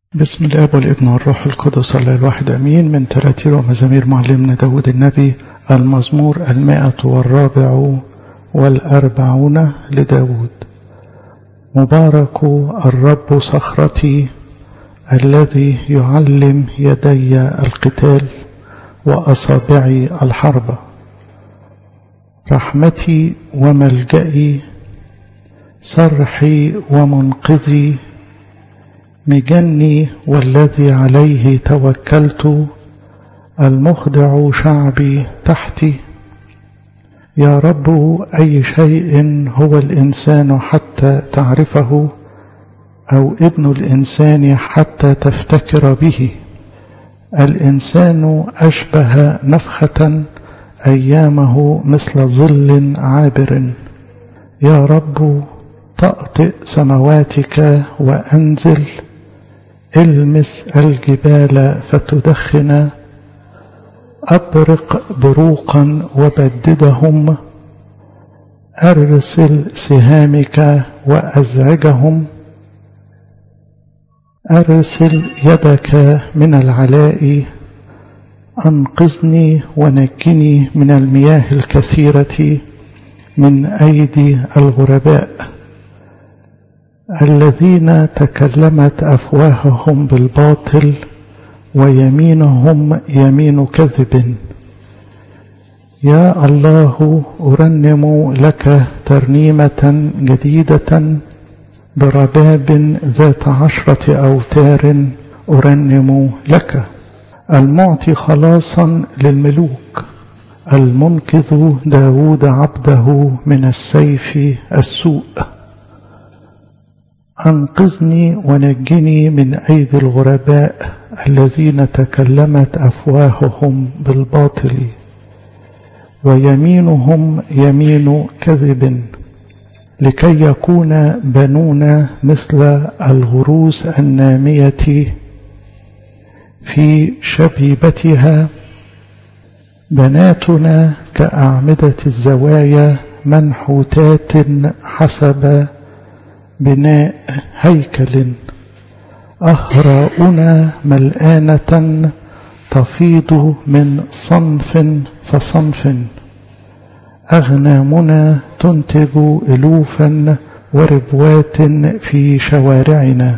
بسم الاب والابن والروح القدس الله الواحد امين من تراتير ومزامير معلمنا داود النبي المزمور المائة والرابع والأربعون لداود مبارك الرب صخرتي الذي يعلم يدي القتال وأصابعي الحرب رحمتي وملجئي سرحي ومنقذي مجني والذي عليه توكلت المخدع شعبي تحتي يا رب أي شيء هو الإنسان حتى تعرفه أو ابن الإنسان حتى تفتكر به الإنسان أشبه نفخة أيامه مثل ظل عابر يا رب طأطئ سمواتك وأنزل المس الجبال فتدخن أبرق بروقا وبددهم أرسل سهامك وأزعجهم أرسل يدك من العلاء أنقذني ونجني من المياه الكثيرة من أيدي الغرباء الذين تكلمت أفواههم بالباطل ويمينهم يمين كذب يا الله أرنم لك ترنيمة جديدة برباب ذات عشرة أوتار أرنم لك المعطي خلاصا للملوك المنقذ داود عبده من السيف السوء أنقذني ونجني من أيدي الغرباء الذين تكلمت أفواههم بالباطل ويمينهم يمين كذب لكي يكون بنون مثل الغروس النامية في شبيبتها بناتنا كأعمدة الزوايا منحوتات حسب بناء هيكل أهراؤنا ملآنة تفيض من صنف فصنف أغنامنا تنتج ألوفا وربوات في شوارعنا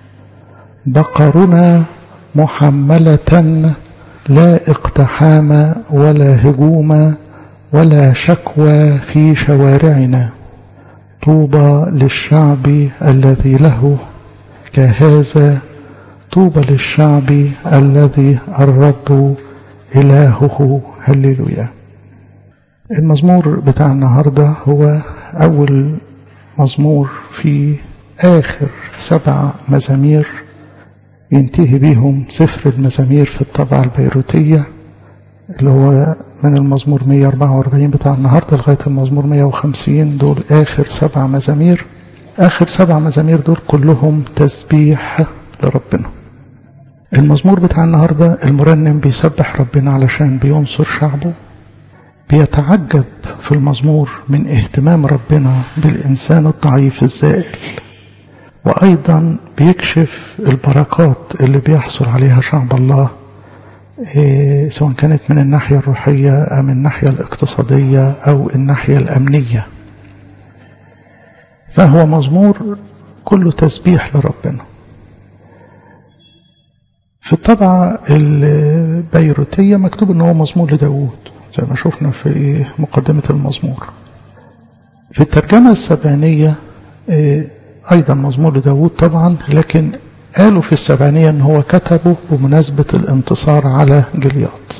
بقرنا محملة لا اقتحام ولا هجوم ولا شكوى في شوارعنا طوبى للشعب الذي له كهذا طوبى للشعب الذي الرب إلهه هللويا المزمور بتاع النهاردة هو أول مزمور في آخر سبع مزامير ينتهي بيهم سفر المزامير في الطبعة البيروتية اللي هو من المزمور 144 بتاع النهاردة لغاية المزمور 150 دول آخر سبع مزامير آخر سبع مزامير دول كلهم تسبيح لربنا المزمور بتاع النهاردة المرنم بيسبح ربنا علشان بينصر شعبه بيتعجب في المزمور من اهتمام ربنا بالإنسان الضعيف الزائل وأيضا بيكشف البركات اللي بيحصل عليها شعب الله إيه سواء كانت من الناحية الروحية أم الناحية الاقتصادية أو الناحية الأمنية فهو مزمور كله تسبيح لربنا في الطبعة البيروتية مكتوب أنه مزمور لداود زي ما شفنا في مقدمة المزمور في الترجمة السبعينية إيه أيضا مزمور لداود طبعا لكن قالوا في السبعينية أن هو كتبه بمناسبة الانتصار على جلياط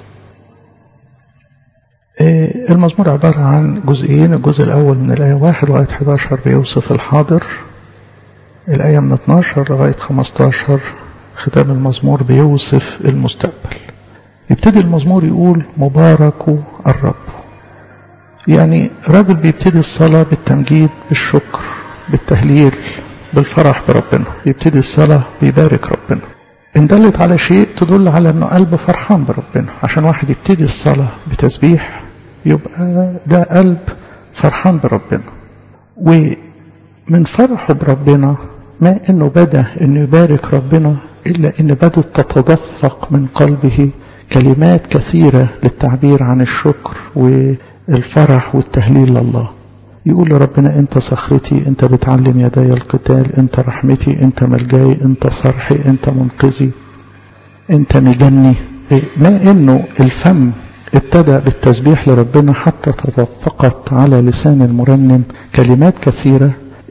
المزمور عبارة عن جزئين الجزء الأول من الآية 1 لغاية 11 بيوصف الحاضر الآية من 12 لغاية 15 ختام المزمور بيوصف المستقبل يبتدي المزمور يقول مبارك الرب يعني راجل بيبتدي الصلاة بالتمجيد بالشكر بالتهليل بالفرح بربنا يبتدي الصلاة بيبارك ربنا إن دلت على شيء تدل على أنه قلب فرحان بربنا عشان واحد يبتدي الصلاة بتسبيح يبقى ده قلب فرحان بربنا ومن فرحه بربنا ما أنه بدأ أنه يبارك ربنا إلا أن بدت تتدفق من قلبه كلمات كثيرة للتعبير عن الشكر والفرح والتهليل لله يقول لربنا أنت صخرتي أنت بتعلم يدي القتال أنت رحمتي أنت ملجاي أنت صرحي أنت منقذي أنت مجني ما أنه الفم ابتدأ بالتسبيح لربنا حتى تدفقت على لسان المرنم كلمات كثيرة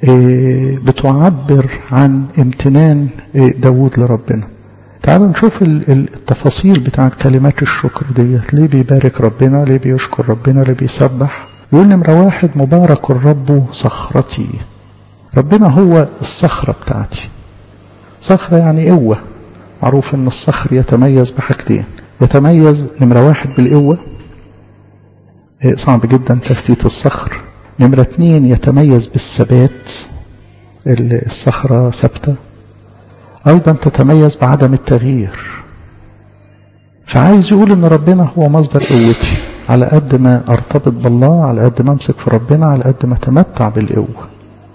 بتعبر عن امتنان داود لربنا تعالوا نشوف التفاصيل بتاعت كلمات الشكر ديت ليه بيبارك ربنا ليه بيشكر ربنا ليه بيسبح يقول نمرة واحد مبارك الرب صخرتي ربنا هو الصخرة بتاعتي صخرة يعني قوة معروف ان الصخر يتميز بحاجتين يتميز نمرة واحد بالقوة صعب جدا تفتيت الصخر نمرة اتنين يتميز بالثبات الصخرة ثابتة أيضا تتميز بعدم التغيير فعايز يقول ان ربنا هو مصدر قوتي على قد ما ارتبط بالله على قد ما امسك في ربنا على قد ما اتمتع بالقوة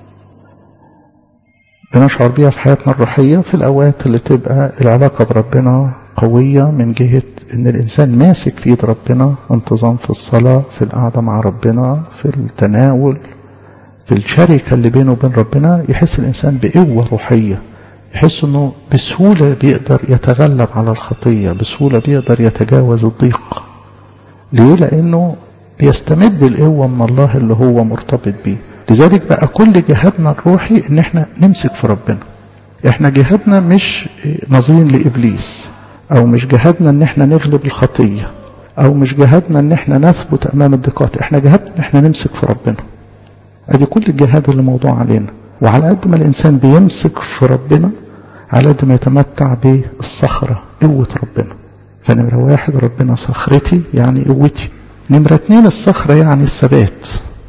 بنشعر بيها في حياتنا الروحية في الأوقات اللي تبقى العلاقة بربنا قوية من جهة ان الانسان ماسك في ايد ربنا انتظام في الصلاة في القعدة مع ربنا في التناول في الشركة اللي بينه وبين ربنا يحس الانسان بقوة روحية يحس انه بسهولة بيقدر يتغلب على الخطية بسهولة بيقدر يتجاوز الضيق ليه لانه بيستمد القوة من الله اللي هو مرتبط بيه لذلك بقى كل جهادنا الروحي ان احنا نمسك في ربنا احنا جهادنا مش نظير لابليس او مش جهادنا ان احنا نغلب الخطية او مش جهادنا ان احنا نثبت امام الضيقات احنا جهادنا ان احنا نمسك في ربنا ادي كل الجهاد اللي موضوع علينا وعلى قد ما الانسان بيمسك في ربنا على قد ما يتمتع بالصخرة قوة ربنا فنمرة واحد ربنا صخرتي يعني قوتي نمرة اتنين الصخرة يعني الثبات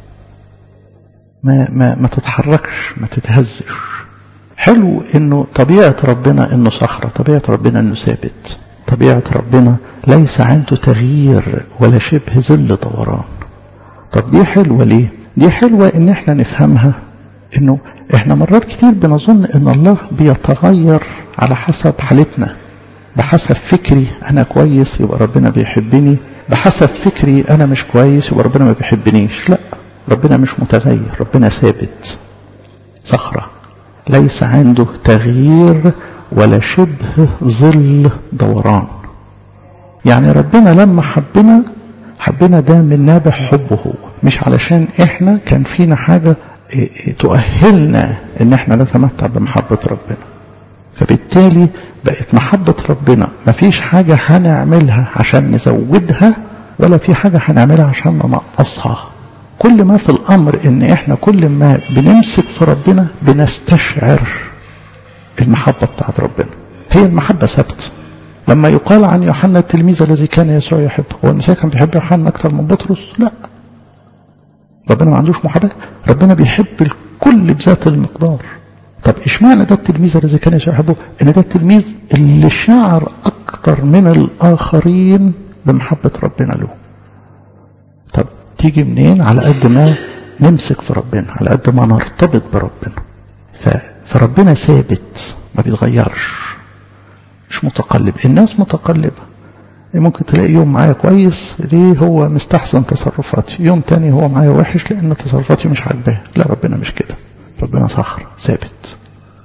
ما, ما, ما تتحركش ما تتهزش حلو انه طبيعة ربنا انه صخرة طبيعة ربنا انه ثابت طبيعة ربنا ليس عنده تغيير ولا شبه ظل دوران طب دي حلوة ليه دي حلوة ان احنا نفهمها انه احنا مرات كتير بنظن ان الله بيتغير على حسب حالتنا بحسب فكري انا كويس يبقى ربنا بيحبني بحسب فكري انا مش كويس يبقى ربنا ما بيحبنيش لا ربنا مش متغير ربنا ثابت صخرة ليس عنده تغيير ولا شبه ظل دوران يعني ربنا لما حبنا حبنا ده من نابع حبه هو مش علشان احنا كان فينا حاجة تؤهلنا ان احنا نتمتع بمحبة ربنا فبالتالي بقت محبة ربنا مفيش حاجة هنعملها عشان نزودها ولا في حاجة هنعملها عشان ننقصها كل ما في الأمر إن إحنا كل ما بنمسك في ربنا بنستشعر المحبة بتاعت ربنا هي المحبة ثابتة لما يقال عن يوحنا التلميذ الذي كان يسوع يحبه هو المسيح كان بيحب يوحنا أكتر من بطرس لا ربنا ما عندوش محاباة ربنا بيحب الكل بذات المقدار طب اشمعنى ده التلميذ الذي كان يسوع يحبه ان ده التلميذ اللي شعر اكتر من الاخرين بمحبة ربنا له طب تيجي منين على قد ما نمسك في ربنا على قد ما نرتبط بربنا فربنا ثابت ما بيتغيرش مش متقلب الناس متقلبة ممكن تلاقي يوم معايا كويس ليه هو مستحسن تصرفاتي يوم تاني هو معايا وحش لان تصرفاتي مش عاجباه لا ربنا مش كده ربنا صخرة ثابت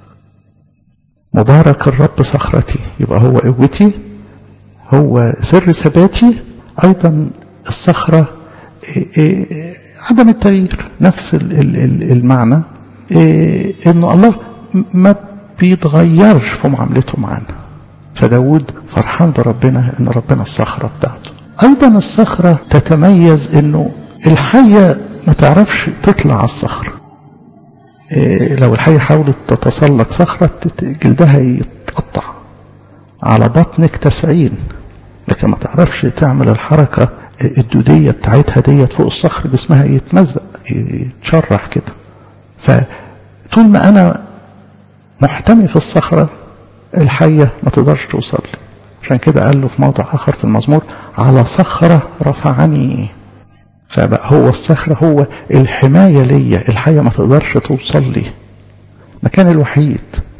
مبارك الرب صخرتي يبقى هو قوتي هو سر ثباتي ايضا الصخرة عدم التغيير نفس المعنى انه الله ما بيتغيرش في معاملته معانا فداود فرحان بربنا ان ربنا الصخرة بتاعته ايضا الصخرة تتميز انه الحية ما تعرفش تطلع على الصخرة إيه لو الحية حاولت تتسلق صخرة جلدها يتقطع على بطنك تسعين لكن ما تعرفش تعمل الحركة الدودية بتاعتها ديت فوق الصخر جسمها يتمزق يتشرح كده فطول ما انا محتمي في الصخرة الحية ما تقدرش توصل لي عشان كده قال له في موضع آخر في المزمور على صخرة رفعني فبقى هو الصخرة هو الحماية ليا الحية ما تقدرش توصل لي المكان الوحيد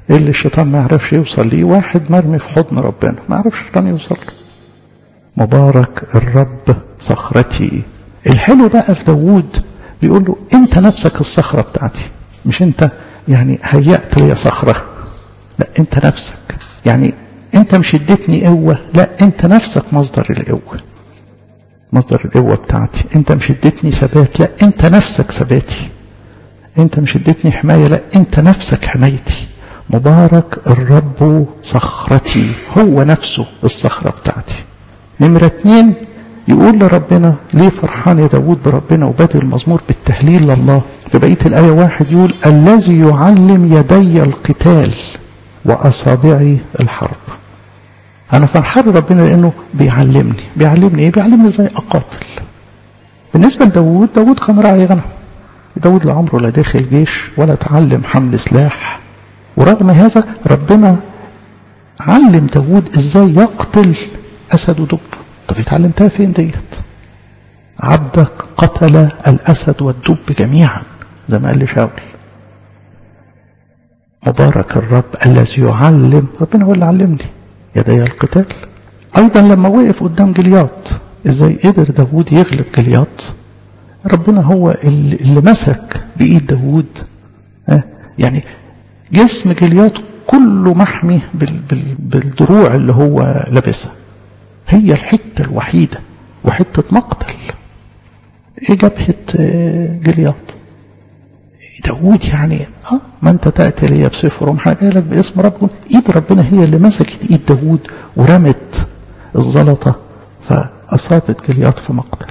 اللي الشيطان ما يعرفش يوصل ليه واحد مرمي في حضن ربنا ما يعرفش الشيطان يوصل له مبارك الرب صخرتي الحلو بقى في داوود بيقول له انت نفسك الصخرة بتاعتي مش انت يعني هيأت لي صخرة لا انت نفسك يعني انت مش اديتني قوة لا انت نفسك مصدر القوة مصدر القوة بتاعتي انت مش اديتني ثبات لا انت نفسك ثباتي انت مش اديتني حماية لا انت نفسك حمايتي مبارك الرب صخرتي هو نفسه الصخرة بتاعتي نمرة اتنين يقول لربنا ليه فرحان يا داود بربنا وبادئ المزمور بالتهليل لله في بقية الآية واحد يقول الذي يعلم يدي القتال وأصابعي الحرب أنا فرحان ربنا لأنه بيعلمني بيعلمني إيه بيعلمني إزاي أقاتل بالنسبة لداود داود كان راعي غنم داود لا عمره لا داخل جيش ولا تعلم حمل سلاح ورغم هذا ربنا علم داود ازاي يقتل اسد ودب طب اتعلمتها فين ديت عبدك قتل الاسد والدب جميعا زي ما قال لي شاول مبارك الرب الذي يعلم ربنا هو اللي علمني يدي القتال ايضا لما وقف قدام جلياط ازاي قدر داود يغلب جلياط ربنا هو اللي, اللي مسك بايد داود ها يعني جسم جلياط كله محمي بال بال بالدروع اللي هو لابسها هي الحته الوحيده وحته مقتل ايه جبهه جلياط داود يعني اه ما انت تاتي لي بسيف رمح جاي لك باسم ربنا ايد ربنا هي اللي مسكت ايد داود ورمت الزلطه فاصابت جلياط في مقتل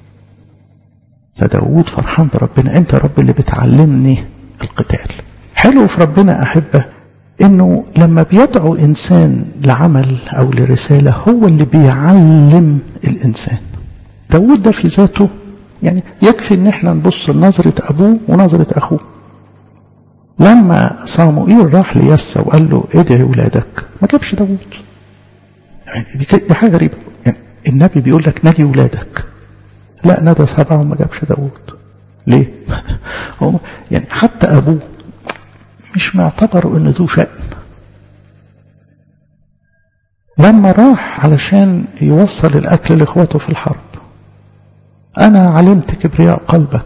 فداود فرحان بربنا انت يا رب اللي بتعلمني القتال حلو في ربنا أحبه إنه لما بيدعو إنسان لعمل أو لرسالة هو اللي بيعلم الإنسان داود ده في ذاته يعني يكفي إن إحنا نبص لنظرة أبوه ونظرة أخوه لما صاموئيل راح ليسى وقال له ادعي ولادك ما جابش داود يعني دي حاجة غريبة يعني النبي بيقول لك نادي ولادك لا نادى سبعة وما جابش داود ليه؟ هو يعني حتى أبوه مش معتبر ان ذو شأن لما راح علشان يوصل الاكل لاخواته في الحرب انا علمت كبرياء قلبك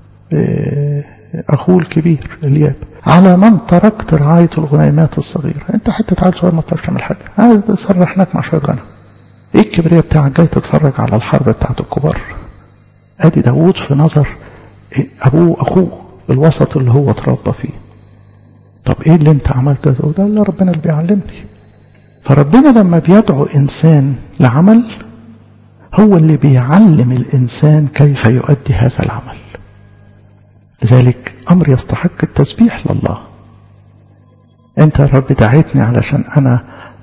اخوه الكبير الياب على من تركت رعاية الغنيمات الصغيرة انت حتى عيل صغير ما بتعرفش تعمل حاجة هذا سرحناك مع شوية غنم ايه الكبرياء بتاعك جاي تتفرج على الحرب بتاعت الكبار ادي داوود في نظر ابوه اخوه الوسط اللي هو اتربى فيه طب ايه اللي انت عملته ده ده اللي ربنا اللي بيعلمني فربنا لما بيدعو انسان لعمل هو اللي بيعلم الانسان كيف يؤدي هذا العمل لذلك امر يستحق التسبيح لله انت يا رب دعيتني علشان انا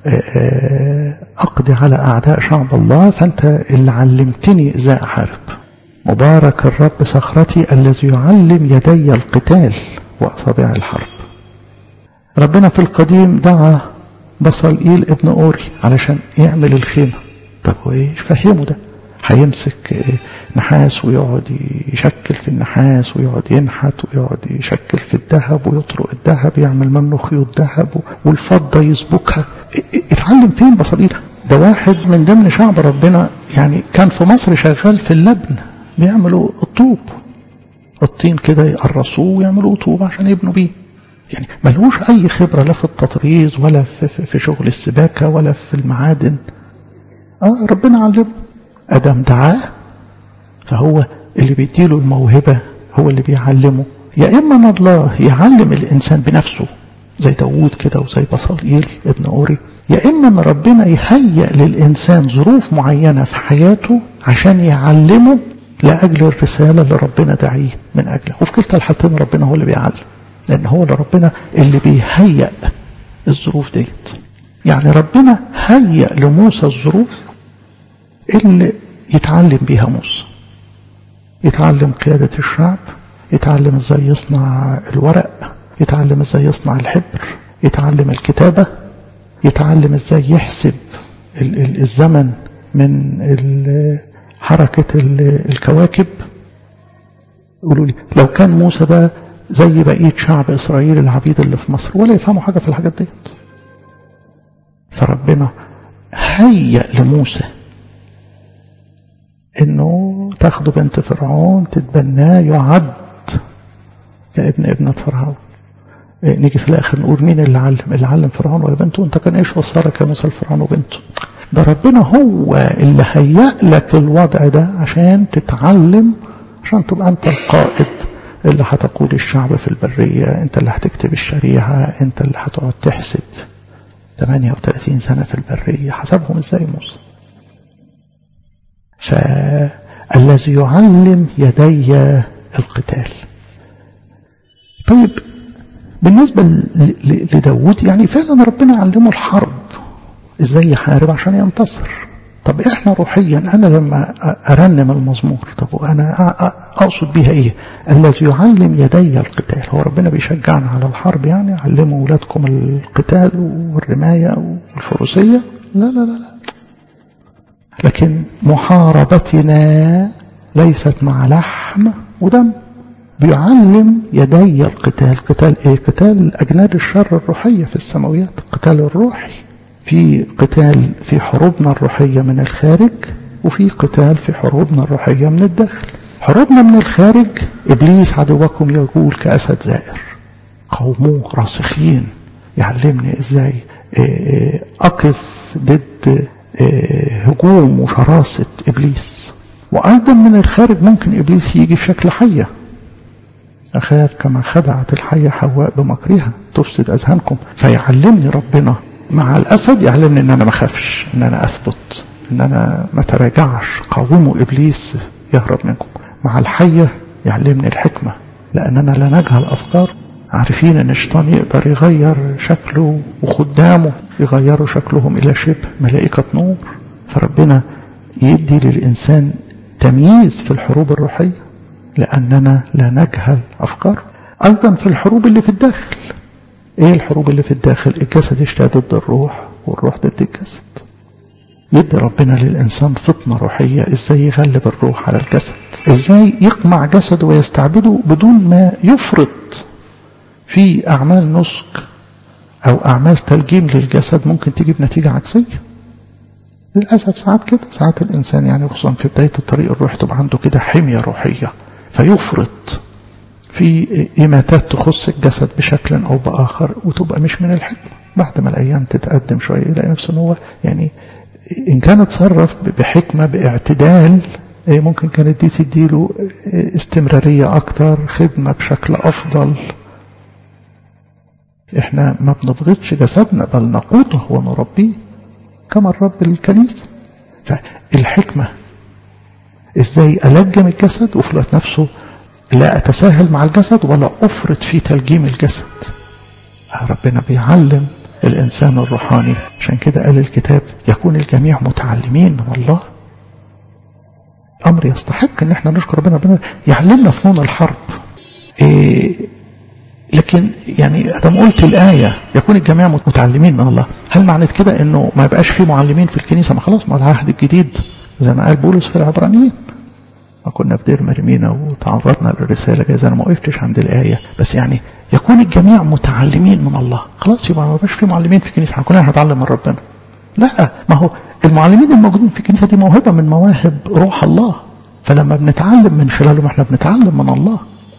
اقضي على اعداء شعب الله فانت اللي علمتني ازاي احارب مبارك الرب صخرتي الذي يعلم يدي القتال واصابع الحرب ربنا في القديم دعا بصلئيل ابن أوري علشان يعمل الخيمة طب وايه فهمه ده هيمسك نحاس ويقعد يشكل في النحاس ويقعد ينحت ويقعد يشكل في الذهب ويطرق الذهب يعمل منه خيوط ذهب والفضة يسبكها اتعلم فين بصلئيل ده واحد من ضمن شعب ربنا يعني كان في مصر شغال في اللبن بيعملوا الطوب الطين كده يقرصوه ويعملوا طوب عشان يبنوا بيه يعني ملهوش أي خبرة لا في التطريز ولا في, في شغل السباكة ولا في المعادن آه ربنا علمه أدم دعاه فهو اللي بيديله الموهبة هو اللي بيعلمه يا إما أن الله يعلم الإنسان بنفسه زي داوود كده وزي بصليل ابن أوري يا إما أن ربنا يهيئ للإنسان ظروف معينة في حياته عشان يعلمه لأجل الرسالة اللي ربنا دعيه من أجله وفي كلتا الحالتين ربنا هو اللي بيعلم لأن هو اللي ربنا اللي بيهيئ الظروف ديت يعني ربنا هيئ لموسى الظروف اللي يتعلم بيها موسى يتعلم قيادة الشعب يتعلم ازاي يصنع الورق يتعلم ازاي يصنع الحبر يتعلم الكتابة يتعلم ازاي يحسب الزمن من حركة الكواكب قولوا لي لو كان موسى ده زي بقية شعب إسرائيل العبيد اللي في مصر ولا يفهموا حاجة في الحاجات ديت فربنا هيأ لموسى انه تاخده بنت فرعون تتبناه يعد كابن ابنة فرعون إيه نيجي في الاخر نقول مين اللي علم اللي علم فرعون ولا بنته انت كان ايش وصلك يا موسى لفرعون وبنته ده ربنا هو اللي هيأ لك الوضع ده عشان تتعلم عشان تبقى انت القائد اللي هتقود الشعب في البرية انت اللي هتكتب الشريعة انت اللي هتقعد تحسب 38 سنة في البرية حسبهم ازاي موسى فالذي يعلم يدي القتال طيب بالنسبة لداود يعني فعلا ربنا علمه الحرب ازاي يحارب عشان ينتصر طب احنا روحيا انا لما ارنم المزمور طب انا اقصد بيها ايه الذي يعلم يدي القتال هو ربنا بيشجعنا على الحرب يعني علموا اولادكم القتال والرمايه والفروسيه لا لا لا لا لكن محاربتنا ليست مع لحم ودم بيعلم يدي القتال قتال ايه قتال اجناد الشر الروحيه في السماويات القتال الروحي في قتال في حروبنا الروحية من الخارج وفي قتال في حروبنا الروحية من الداخل حروبنا من الخارج إبليس عدوكم يقول كأسد زائر قوموه راسخين يعلمني إزاي أقف ضد هجوم وشراسة إبليس وأيضا من الخارج ممكن إبليس يجي في شكل حية أخاف كما خدعت الحية حواء بمكرها تفسد أذهانكم فيعلمني ربنا مع الأسد يعلمني أن أنا ما أخافش أن أنا أثبت أن أنا ما تراجعش قاوموا إبليس يهرب منكم مع الحية يعلمني الحكمة لأننا لا نجهل أفكار عارفين أن الشيطان يقدر يغير شكله وخدامه يغيروا شكلهم إلى شبه ملائكة نور فربنا يدي للإنسان تمييز في الحروب الروحية لأننا لا نجهل أفكار أيضا في الحروب اللي في الداخل ايه الحروب اللي في الداخل الجسد يشتهى ضد الروح والروح ضد الجسد يدي ربنا للإنسان فطنة روحية ازاي يغلب الروح على الجسد ازاي يقمع جسده ويستعبده بدون ما يفرط في أعمال نسك أو أعمال تلجيم للجسد ممكن تجيب نتيجة عكسية للأسف ساعات كده ساعات الإنسان يعني خصوصا في بداية الطريق الروحي تبقى عنده كده حمية روحية فيفرط في إماتات تخص الجسد بشكل أو بآخر وتبقى مش من الحكمة بعد ما الأيام تتقدم شوية يلاقي نفسه إن هو يعني إن كان اتصرف بحكمة باعتدال ممكن كانت دي تديله استمرارية أكتر خدمة بشكل أفضل إحنا ما بنضغطش جسدنا بل نقوده ونربيه كما الرب الكنيسة فالحكمة إزاي ألجم الجسد وفي الوقت نفسه لا أتساهل مع الجسد ولا أفرط في تلجيم الجسد ربنا بيعلم الإنسان الروحاني عشان كده قال الكتاب يكون الجميع متعلمين من الله أمر يستحق أن احنا نشكر ربنا ربنا يعلمنا فنون الحرب إيه لكن يعني أدم قلت الآية يكون الجميع متعلمين من الله هل معنى كده أنه ما يبقاش في معلمين في الكنيسة ما خلاص ما العهد الجديد زي ما قال بولس في العبرانيين ما كنا في دير مرمينا وتعرضنا للرسالة جايز أنا ما وقفتش عند الآية بس يعني يكون الجميع متعلمين من الله خلاص يبقى ما بقاش في معلمين في الكنيسة احنا كلنا هنتعلم من ربنا لا ما هو المعلمين الموجودين في الكنيسة دي موهبة من مواهب روح الله فلما بنتعلم من خلالهم احنا بنتعلم من الله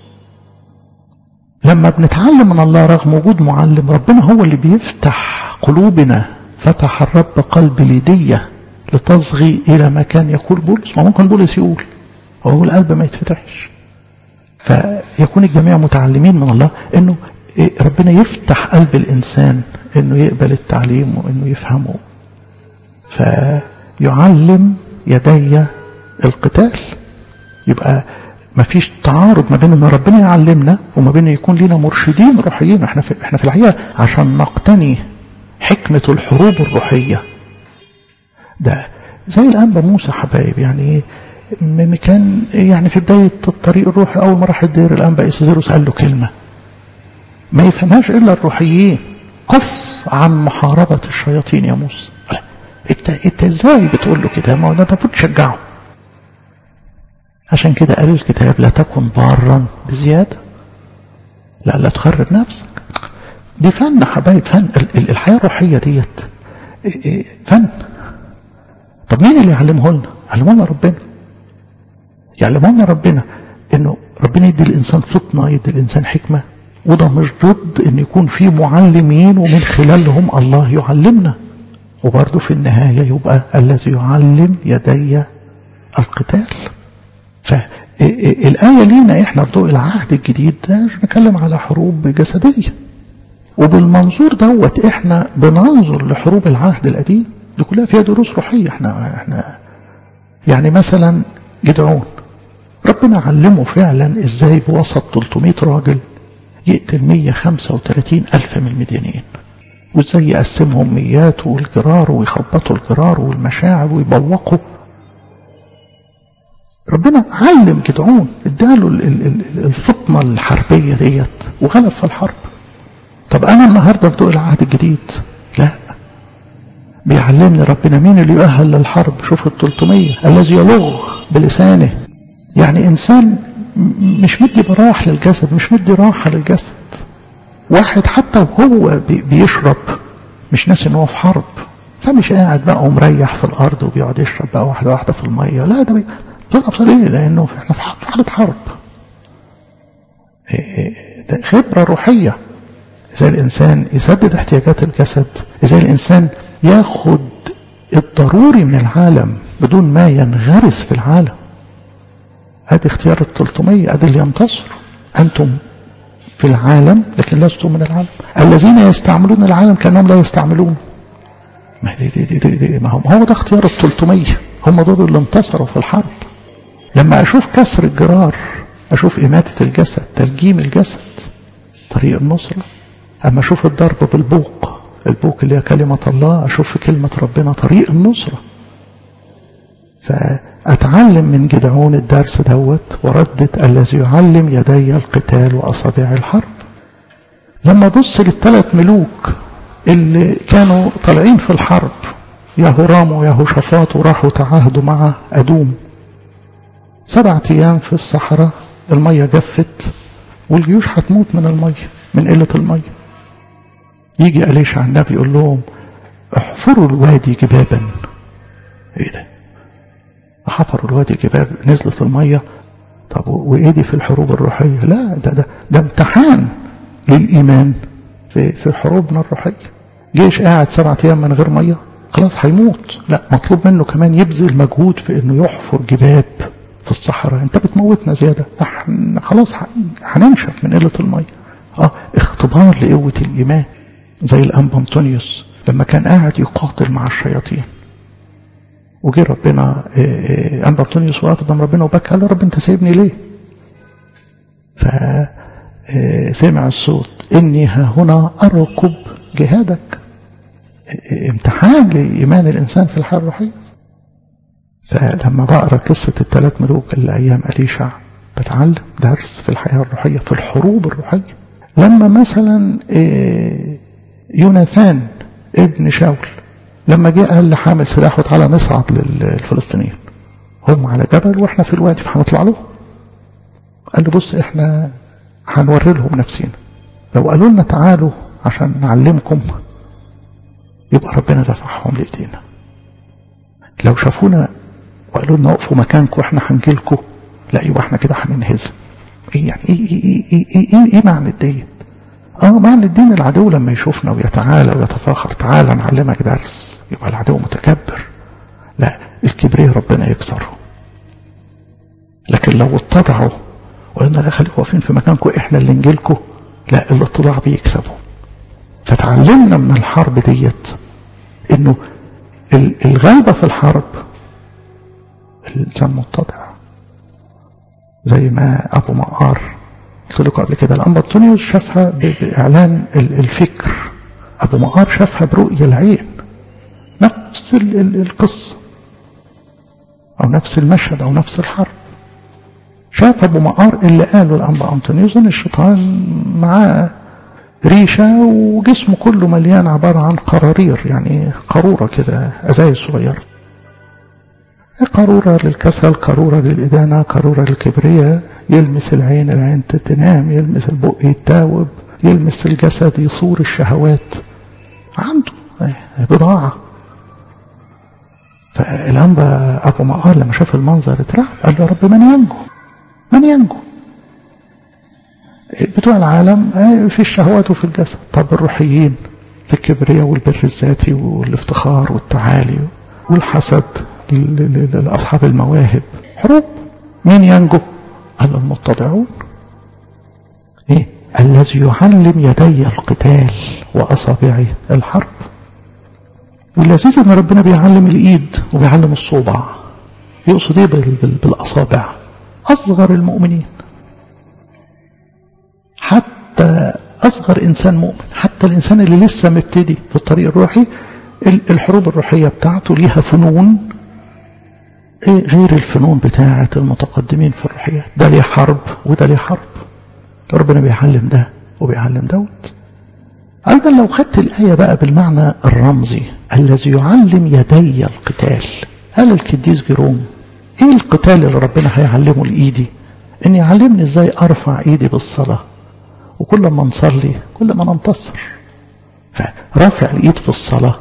لما بنتعلم من الله رغم وجود معلم ربنا هو اللي بيفتح قلوبنا فتح الرب قلب ليدية لتصغي إلى ما كان يقول بولس ما ممكن بولس يقول هو القلب ما يتفتحش فيكون الجميع متعلمين من الله انه ربنا يفتح قلب الانسان انه يقبل التعليم وانه يفهمه فيعلم يدي القتال يبقى ما فيش تعارض ما بين ان ربنا يعلمنا وما بين يكون لنا مرشدين روحيين احنا في احنا في الحقيقه عشان نقتني حكمه الحروب الروحيه ده زي الانبا موسى حبايب يعني كان يعني في بداية الطريق الروحي أول ما راح الدير الأنبا إسزيروس قال له كلمة ما يفهمهاش إلا الروحيين كف عن محاربة الشياطين يا موسى انت انت ازاي بتقول له كده ما هو ده المفروض تشجعه عشان كده قال الكتاب لا تكن بارا بزيادة لا لا تخرب نفسك دي فن حبايب فن الحياة الروحية ديت فن طب مين اللي يعلمه لنا علمه لنا ربنا يعلمه لنا ربنا انه ربنا يدي الانسان فطنة يدي الانسان حكمة وده مش ضد ان يكون في معلمين ومن خلالهم الله يعلمنا وبرضه في النهاية يبقى الذي يعلم يدي القتال فالآية لينا احنا في ضوء العهد الجديد نتكلم على حروب جسدية وبالمنظور دوت احنا بننظر لحروب العهد القديم دي كلها فيها دروس روحية احنا احنا يعني مثلا جدعون ربنا علمه فعلا ازاي بوسط 300 راجل يقتل 135 ألف من المدينين وازاي يقسمهم ميات والجرار ويخبطوا الجرار والمشاعر ويبوقوا ربنا علم جدعون اداله الفطنة الحربية ديت وغلب في الحرب طب انا النهاردة في ضوء العهد الجديد لا بيعلمني ربنا مين اللي يؤهل للحرب شوف ال 300 الذي يلغ بلسانه يعني انسان مش مدي براح للجسد مش مدي راحة للجسد واحد حتى وهو بيشرب مش ناسي ان هو في حرب فمش قاعد بقى ومريح في الارض وبيقعد يشرب بقى واحده واحده في الميه لا ده بيضرب ليه لانه احنا في حاله حرب ده خبره روحيه ازاي الانسان يسدد احتياجات الجسد ازاي الانسان ياخد الضروري من العالم بدون ما ينغرس في العالم ادي اختيار ال 300 ادي اللي ينتصر انتم في العالم لكن لستم من العالم الذين يستعملون العالم كانهم لا يستعملون ما دي دي دي دي دي ما هو هو ده اختيار ال 300 هم دول اللي انتصروا في الحرب لما اشوف كسر الجرار اشوف اماته الجسد تلجيم الجسد طريق النصره اما اشوف الضرب بالبوق البوق اللي هي كلمه الله اشوف في كلمه ربنا طريق النصره فأتعلم من جدعون الدرس دوت وردت الذي يعلم يدي القتال وأصابع الحرب لما بص للثلاث ملوك اللي كانوا طالعين في الحرب يهورام ويهوشافاط وراحوا تعاهدوا مع أدوم سبعة أيام في الصحراء المية جفت والجيوش هتموت من المية من قلة المية يجي أليشع النبي يقول لهم احفروا الوادي جبابا ايه ده حفروا الوادي جباب نزلت المية طب وايه دي في الحروب الروحية لا ده ده ده امتحان للإيمان في في حروبنا الروحية جيش قاعد سبعة أيام من غير مية خلاص هيموت لا مطلوب منه كمان يبذل مجهود في انه يحفر جباب في الصحراء انت بتموتنا زيادة احنا خلاص هننشف من قلة المية اه اختبار لقوة الإيمان زي الأنبا أنطونيوس لما كان قاعد يقاتل مع الشياطين وجي ربنا أنبا أنطونيوس وقف قدام ربنا وبكى قال له رب أنت سايبني ليه؟ فسمع الصوت إني ها هنا أرقب جهادك امتحان لإيمان الإنسان في الحياة الروحية فلما بقرا قصة الثلاث ملوك اللي أيام أليشع بتعلم درس في الحياة الروحية في الحروب الروحية لما مثلا يوناثان ابن شاول لما جه قال لحامل سلاح وتعالى نصعد للفلسطينيين هم على جبل واحنا في الوادي فهنطلع لهم قال له بص احنا هنوري لهم نفسينا لو قالوا لنا تعالوا عشان نعلمكم يبقى ربنا دفعهم لايدينا لو شافونا وقالوا لنا وقفوا مكانكم واحنا هنجيلكم لا يبقى احنا كده هننهزم ايه يعني ايه ايه ايه ايه, إيه, إيه, إيه معنى الدين اه معنى الدين العدو لما يشوفنا ويتعالى ويتفاخر تعالى نعلمك درس يبقى العدو متكبر لا الكبرياء ربنا يكسره لكن لو اتضعوا وقلنا لا خليكم واقفين في مكانكم احنا اللي نجيلكم لا الاتضاع بيكسبوا فتعلمنا من الحرب ديت انه الغلبة في الحرب الإنسان متضع زي ما أبو مقار قلت لكم قبل كده الأنبا أنطونيوس شافها بإعلان الفكر أبو مقار شافها برؤية العين نفس القصة أو نفس المشهد أو نفس الحرب شاف أبو مقار اللي قاله الأنبا أنطونيوس إن الشيطان معاه ريشة وجسمه كله مليان عبارة عن قرارير يعني قارورة كده أزايز صغيرة قارورة للكسل قارورة للإدانة قارورة للكبرياء يلمس العين العين تنام يلمس البق يتاوب يلمس الجسد يصور الشهوات عنده بضاعة فالأنبا أبو مقار لما شاف المنظر اترعب قال له يا رب من ينجو من ينجو بتوع العالم في الشهوات وفي الجسد طب الروحيين في الكبرياء والبر الذاتي والافتخار والتعالي والحسد لأصحاب المواهب حروب مين ينجو قال المتضعون ايه الذي يعلم يدي القتال واصابعي الحرب واللذيذ ان ربنا بيعلم الايد وبيعلم الصوبع يقصد ايه بالاصابع اصغر المؤمنين حتى اصغر انسان مؤمن حتى الانسان اللي لسه مبتدي في الطريق الروحي الحروب الروحيه بتاعته ليها فنون غير الفنون بتاعه المتقدمين في الروحيات ده ليه حرب وده ليه حرب ربنا بيعلم ده وبيعلم دوت أيضا لو خدت الآية بقى بالمعنى الرمزي الذي يعلم يدي القتال قال الكديس جيروم ايه القتال اللي ربنا هيعلمه لإيدي ان يعلمني ازاي ارفع ايدي بالصلاة وكل ما نصلي كل ما ننتصر فرفع الايد في الصلاة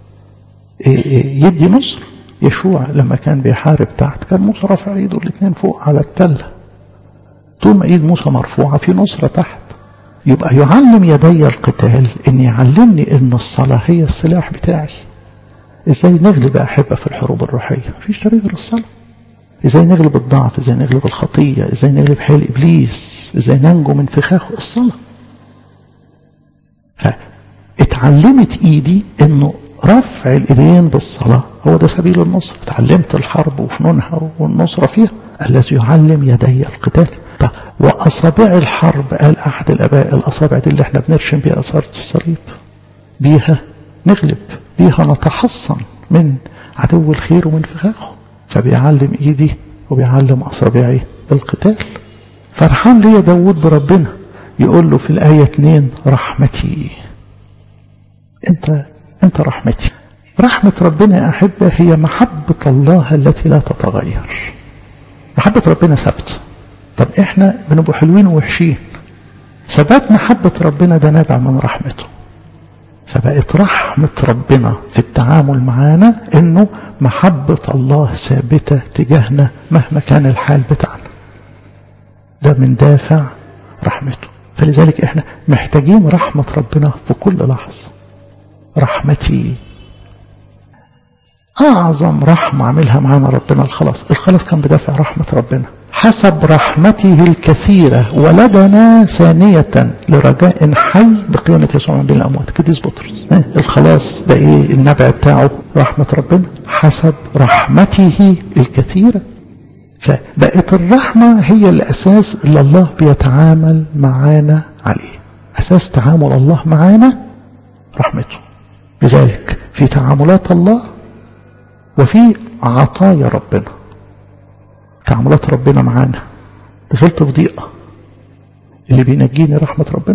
يدي نصر يشوع لما كان بيحارب تحت كان موسى رافع ايده الاثنين فوق على التله طول ما ايد موسى مرفوعة في نصرة تحت يبقى يعلم يدي القتال ان يعلمني ان الصلاة هي السلاح بتاعي ازاي نغلب احبة في الحروب الروحية مفيش طريق غير الصلاة ازاي نغلب الضعف ازاي نغلب الخطية ازاي نغلب حيل ابليس ازاي ننجو من فخاخ الصلاة فاتعلمت ايدي انه رفع الايدين بالصلاة هو ده سبيل النصر اتعلمت الحرب وفنونها والنصرة فيها الذي يعلم يدي القتال طب وأصابع الحرب قال أحد الآباء الأصابع دي اللي احنا بنرشم بيها أثارة الصليب بيها نغلب بيها نتحصن من عدو الخير ومن فخاخه فبيعلم إيدي وبيعلم أصابعي القتال فرحان ليا داود بربنا يقول له في الآية 2 رحمتي أنت أنت رحمتي رحمة ربنا يا أحبة هي محبة الله التي لا تتغير محبة ربنا ثابته طب احنا بنبقى حلوين ووحشين ثبات محبة ربنا ده نابع من رحمته فبقت رحمة ربنا في التعامل معانا انه محبة الله ثابتة تجاهنا مهما كان الحال بتاعنا ده من دافع رحمته فلذلك احنا محتاجين رحمة ربنا في كل لحظة رحمتي أعظم رحمة عملها معانا ربنا الخلاص الخلاص كان بدافع رحمة ربنا حسب رحمته الكثيرة ولدنا ثانية لرجاء حي بقيامة يسوع من بين الأموات كديس بطرس الخلاص ده إيه النبع بتاعه رحمة ربنا حسب رحمته الكثيرة فبقت الرحمة هي الأساس اللي الله بيتعامل معانا عليه أساس تعامل الله معانا رحمته لذلك في تعاملات الله وفي عطايا ربنا تعاملات ربنا معانا دخلت في ضيقة اللي بينجيني رحمة ربنا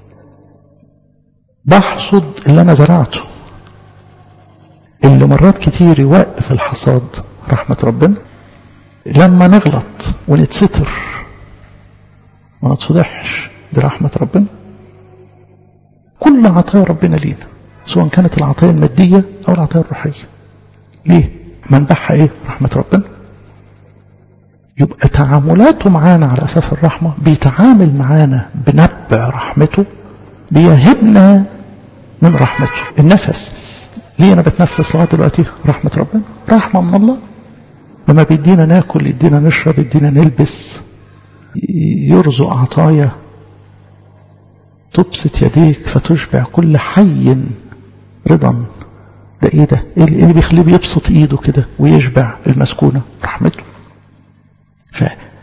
بحصد اللي أنا زرعته اللي مرات كتير يوقف الحصاد رحمة ربنا لما نغلط ونتستر ما نتصدحش دي رحمة ربنا كل عطايا ربنا لينا سواء كانت العطايا المادية أو العطايا الروحية ليه؟ منبعها ايه؟ رحمة ربنا يبقى تعاملاته معانا على أساس الرحمة بيتعامل معانا بنبع رحمته بيهبنا من رحمته النفس ليه أنا بتنفس لغاية دلوقتي رحمة ربنا رحمة من الله لما بيدينا ناكل يدينا نشرب يدينا نلبس يرزق عطايا تبسط يديك فتشبع كل حي رضا ده ايه ده ايه اللي بيخليه بيبسط ايده كده ويشبع المسكونة رحمته ف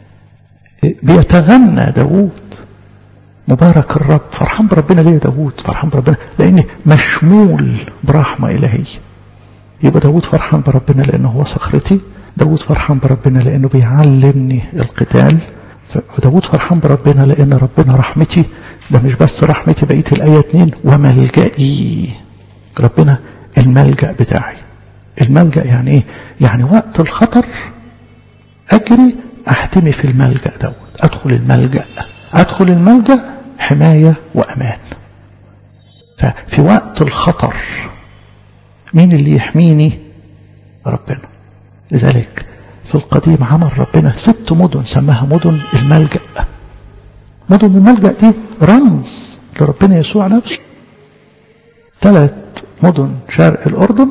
بيتغنى داوود مبارك الرب فرحان بربنا ليه داوود فرحان بربنا لانه مشمول برحمة الهية يبقى داوود فرحان بربنا لانه هو صخرتي داوود فرحان بربنا لانه بيعلمني القتال فداود فرحان بربنا لان ربنا رحمتي ده مش بس رحمتي بقيه الايه اتنين وملجئي ربنا الملجأ بتاعي الملجأ يعني ايه يعني وقت الخطر اجري احتمي في الملجأ دوت أدخل الملجأ أدخل الملجأ حماية وأمان ففي وقت الخطر مين اللي يحميني ربنا لذلك في القديم عمل ربنا ست مدن سماها مدن الملجأ مدن الملجأ دي رمز لربنا يسوع نفسه ثلاث مدن شرق الأردن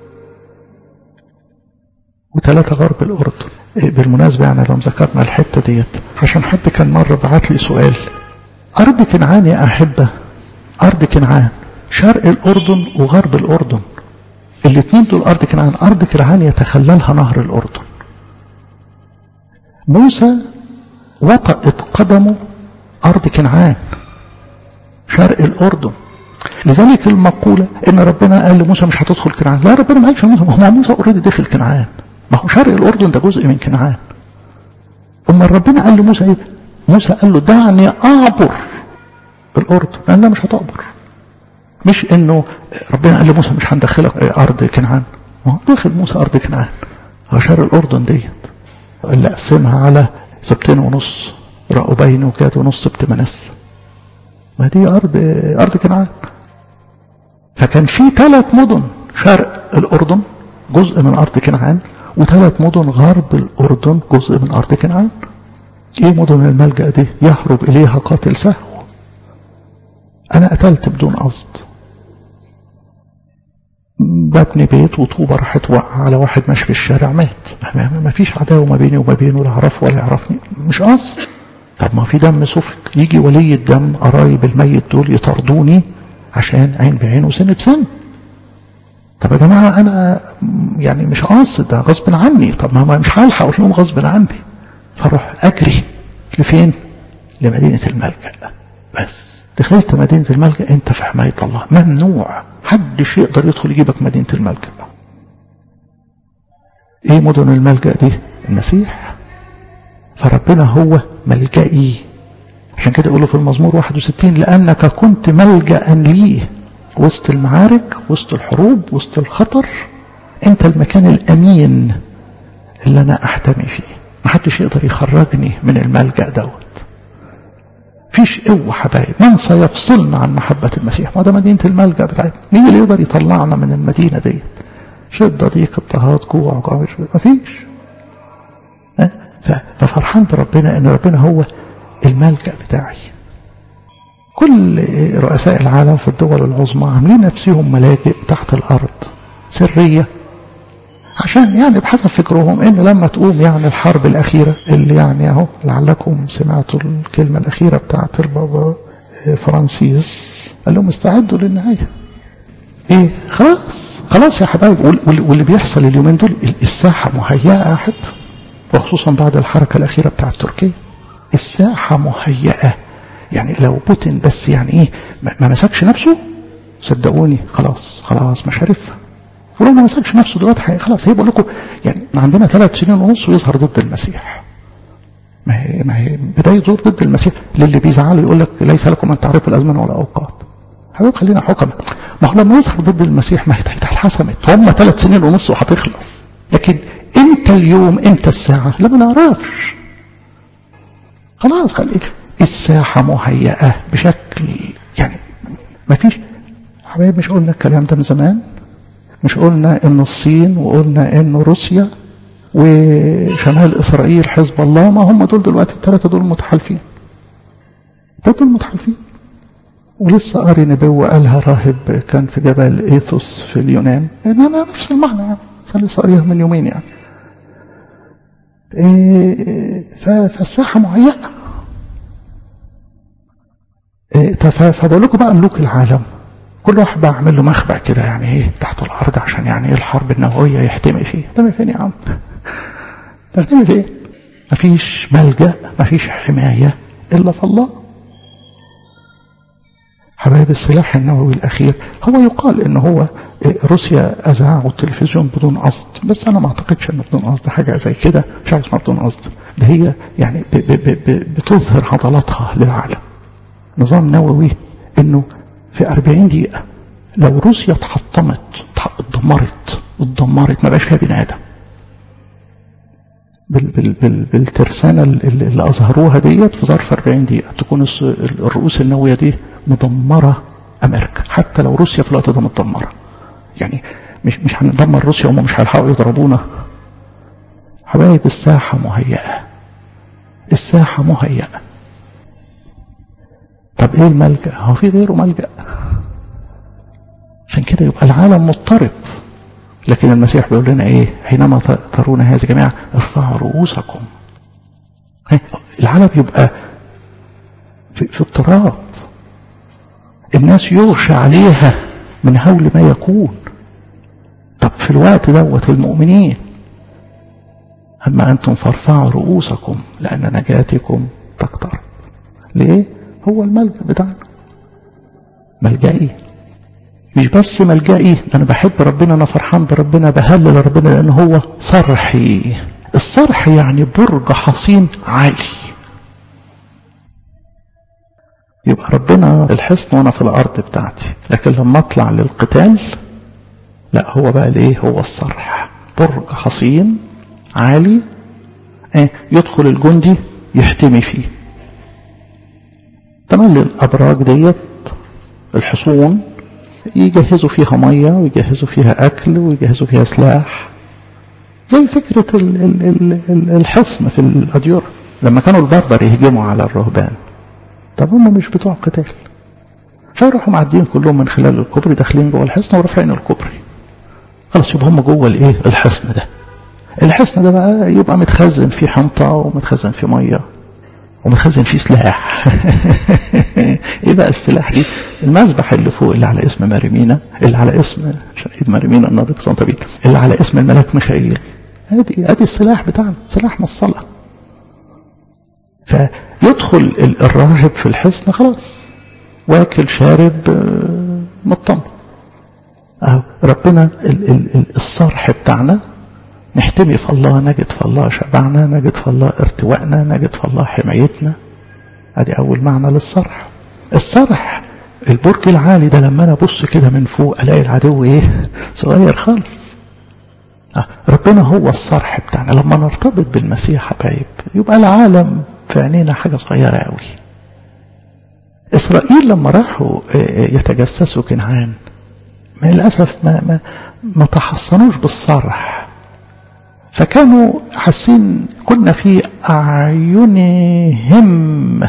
وثلاثة غرب الأردن بالمناسبة يعني لو ذكرنا الحتة ديت عشان حد كان مرة بعت لي سؤال أرض كنعان يا أحبة أرض كنعان شرق الأردن وغرب الأردن الاثنين دول أرض كنعان أرض كنعان يتخللها نهر الأردن موسى وطأت قدمه أرض كنعان شرق الأردن لذلك المقولة إن ربنا قال لموسى مش هتدخل كنعان لا ربنا ما قالش موسى ما هو موسى اوريدي دخل كنعان ما هو شرق الأردن ده جزء من كنعان أما ربنا قال لموسى إيه موسى قال له دعني أعبر الأردن قال لا مش هتعبر مش إنه ربنا قال لموسى مش هندخلك أرض كنعان ما هو دخل موسى أرض كنعان هو شرق الأردن ديت اللي قسمها على سبتين ونص رأوبين وكاد ونص سبت منس ما دي أرض أرض كنعان فكان في ثلاث مدن شرق الأردن جزء من أرض كنعان وثلاث مدن غرب الأردن جزء من أرض كنعان إيه مدن الملجأ دي يهرب إليها قاتل سهو أنا قتلت بدون قصد ببني بيت وطوبة راحت وقع على واحد ماشي في الشارع مات ما فيش عداوة ما بيني وما بينه لا يعرفه ولا يعرفني مش قصد طب ما في دم سفك يجي ولي الدم قرايب الميت دول يطردوني عشان عين بعين وسن بسن طب يا جماعة أنا يعني مش قاصد ده غصب عني طب ما مش هلحق أقول لهم غصب عني فاروح أجري لفين؟ لمدينة الملجأ بس دخلت مدينة الملجأ أنت في حماية الله ممنوع حدش يقدر يدخل يجيبك مدينة الملجأ إيه مدن الملجأ دي؟ المسيح فربنا هو ملجئي عشان كده يقولوا في المزمور 61 لأنك كنت ملجأ لي وسط المعارك وسط الحروب وسط الخطر انت المكان الأمين اللي أنا أحتمي فيه محدش يقدر يخرجني من الملجأ دوت فيش قوة حبايب من سيفصلنا عن محبة المسيح ما ده مدينة الملجأ بتاعتنا مين اللي يقدر يطلعنا من المدينة ديت شدة ضيق اضطهاد جوع جوع مفيش ففرحان بربنا ان ربنا هو الملجأ بتاعي كل رؤساء العالم في الدول العظمى عاملين نفسهم ملاجئ تحت الارض سريه عشان يعني بحسب فكرهم ان لما تقوم يعني الحرب الاخيره اللي يعني اهو لعلكم سمعتوا الكلمه الاخيره بتاعت البابا فرانسيس قال لهم استعدوا للنهايه ايه خلاص خلاص يا حبايب واللي بيحصل اليومين دول الساحه مهيئه يا احب وخصوصا بعد الحركة الأخيرة بتاعت تركيا الساحة مهيئة يعني لو بوتين بس يعني ايه ما مسكش نفسه صدقوني خلاص خلاص مش عارفها ولو ما مسكش نفسه دلوقتي خلاص هي بقول لكم يعني عندنا ثلاث سنين ونص ويظهر ضد المسيح ما هي ما هي بداية ظهور ضد المسيح للي بيزعلوا يقول لك ليس لكم ان تعرفوا الازمنه ولا اوقات حبيب خلينا حكمة ما هو لما يظهر ضد المسيح ما هي اتحسمت هم ثلاث سنين ونص وهتخلص لكن امتى اليوم امتى الساعة لا ما نعرفش خلاص خليك الساحة مهيئة بشكل يعني ما فيش حبايب مش قلنا الكلام ده من زمان مش قلنا ان الصين وقلنا ان روسيا وشمال اسرائيل حزب الله ما هم دول دلوقتي الثلاثة دول متحالفين دول متحالفين ولسه قاري نبوة قالها راهب كان في جبل ايثوس في اليونان يعني انا نفس المعنى يعني لسه قاريها من يومين يعني إيه فالساحة مهيئة إيه فبقول لكم بقى ملوك العالم كل واحد بقى عامل له مخبأ كده يعني ايه تحت الارض عشان يعني ايه الحرب النوويه يحتمي فيه يحتمي فين يا عم تحتمي فين مفيش ملجا مفيش حمايه الا في الله حبايب السلاح النووي الاخير هو يقال ان هو روسيا اذاعوا التلفزيون بدون قصد بس انا ما اعتقدش انه بدون قصد حاجه زي كده مش حاجه اسمها بدون قصد ده هي يعني ب ب ب بتظهر عضلاتها للعالم نظام نووي انه في 40 دقيقه لو روسيا اتحطمت اتدمرت اتدمرت ما بقاش فيها بني ادم بال بال بال بالترسانة اللي, اللي أظهروها ديت في ظرف 40 دقيقة تكون الرؤوس النووية دي مدمرة أمريكا حتى لو روسيا في الوقت ده متدمرة يعني مش مش هندمر روسيا هم مش هيلحقوا يضربونا حبايب الساحة مهيئة الساحة مهيئة طب ايه الملجأ هو في غيره ملجأ عشان كده يبقى العالم مضطرب لكن المسيح بيقول لنا ايه حينما ترون هذه جميعا ارفعوا رؤوسكم العالم يبقى في, في اضطراب الناس يغشى عليها من هول ما يكون طب في الوقت دوت المؤمنين أما أنتم فارفعوا رؤوسكم لأن نجاتكم تقترب ليه؟ هو الملجأ بتاعنا ملجئي مش بس ملجئي أنا بحب ربنا أنا فرحان بربنا بهلل ربنا لأن هو صرحي الصرح يعني برج حصين عالي يبقى ربنا الحصن وانا في الارض بتاعتي لكن لما اطلع للقتال لا هو بقى الايه هو الصرح برج حصين عالي ايه يدخل الجندي يحتمي فيه تمام الابراج ديت الحصون يجهزوا فيها ميه ويجهزوا فيها اكل ويجهزوا فيها سلاح زي فكرة ال ال ال الحصن في الأديرة لما كانوا البربر يهجموا على الرهبان طب هم مش بتوع قتال فيروحوا معديين كلهم من خلال الكوبري داخلين جوه الحصن ورافعين الكوبري خلاص يبقى هم جوه الايه الحصن ده الحصن ده بقى يبقى متخزن فيه حنطة ومتخزن فيه مية ومتخزن فيه سلاح ايه بقى السلاح دي المذبح اللي فوق اللي على اسم ماريمينا اللي على اسم شهيد ماريمينا الناطق سنطبيل اللي على اسم الملاك ميخائيل ادي ادي السلاح بتاعنا سلاح الصلاة فيدخل الراهب في الحصن خلاص واكل شارب مطمن اهو ربنا ال ال الصرح بتاعنا نحتمي في الله نجد في الله شبعنا نجد في الله ارتوائنا نجد في الله حمايتنا ادي اول معنى للصرح الصرح البرج العالي ده لما انا ابص كده من فوق الاقي العدو ايه صغير خالص آه ربنا هو الصرح بتاعنا لما نرتبط بالمسيح حبايب يبقى العالم في عينينا حاجه صغيره قوي اسرائيل لما راحوا يتجسسوا كنعان ما للاسف ما ما ما تحصنوش بالصرح فكانوا حاسين كنا في أعينهم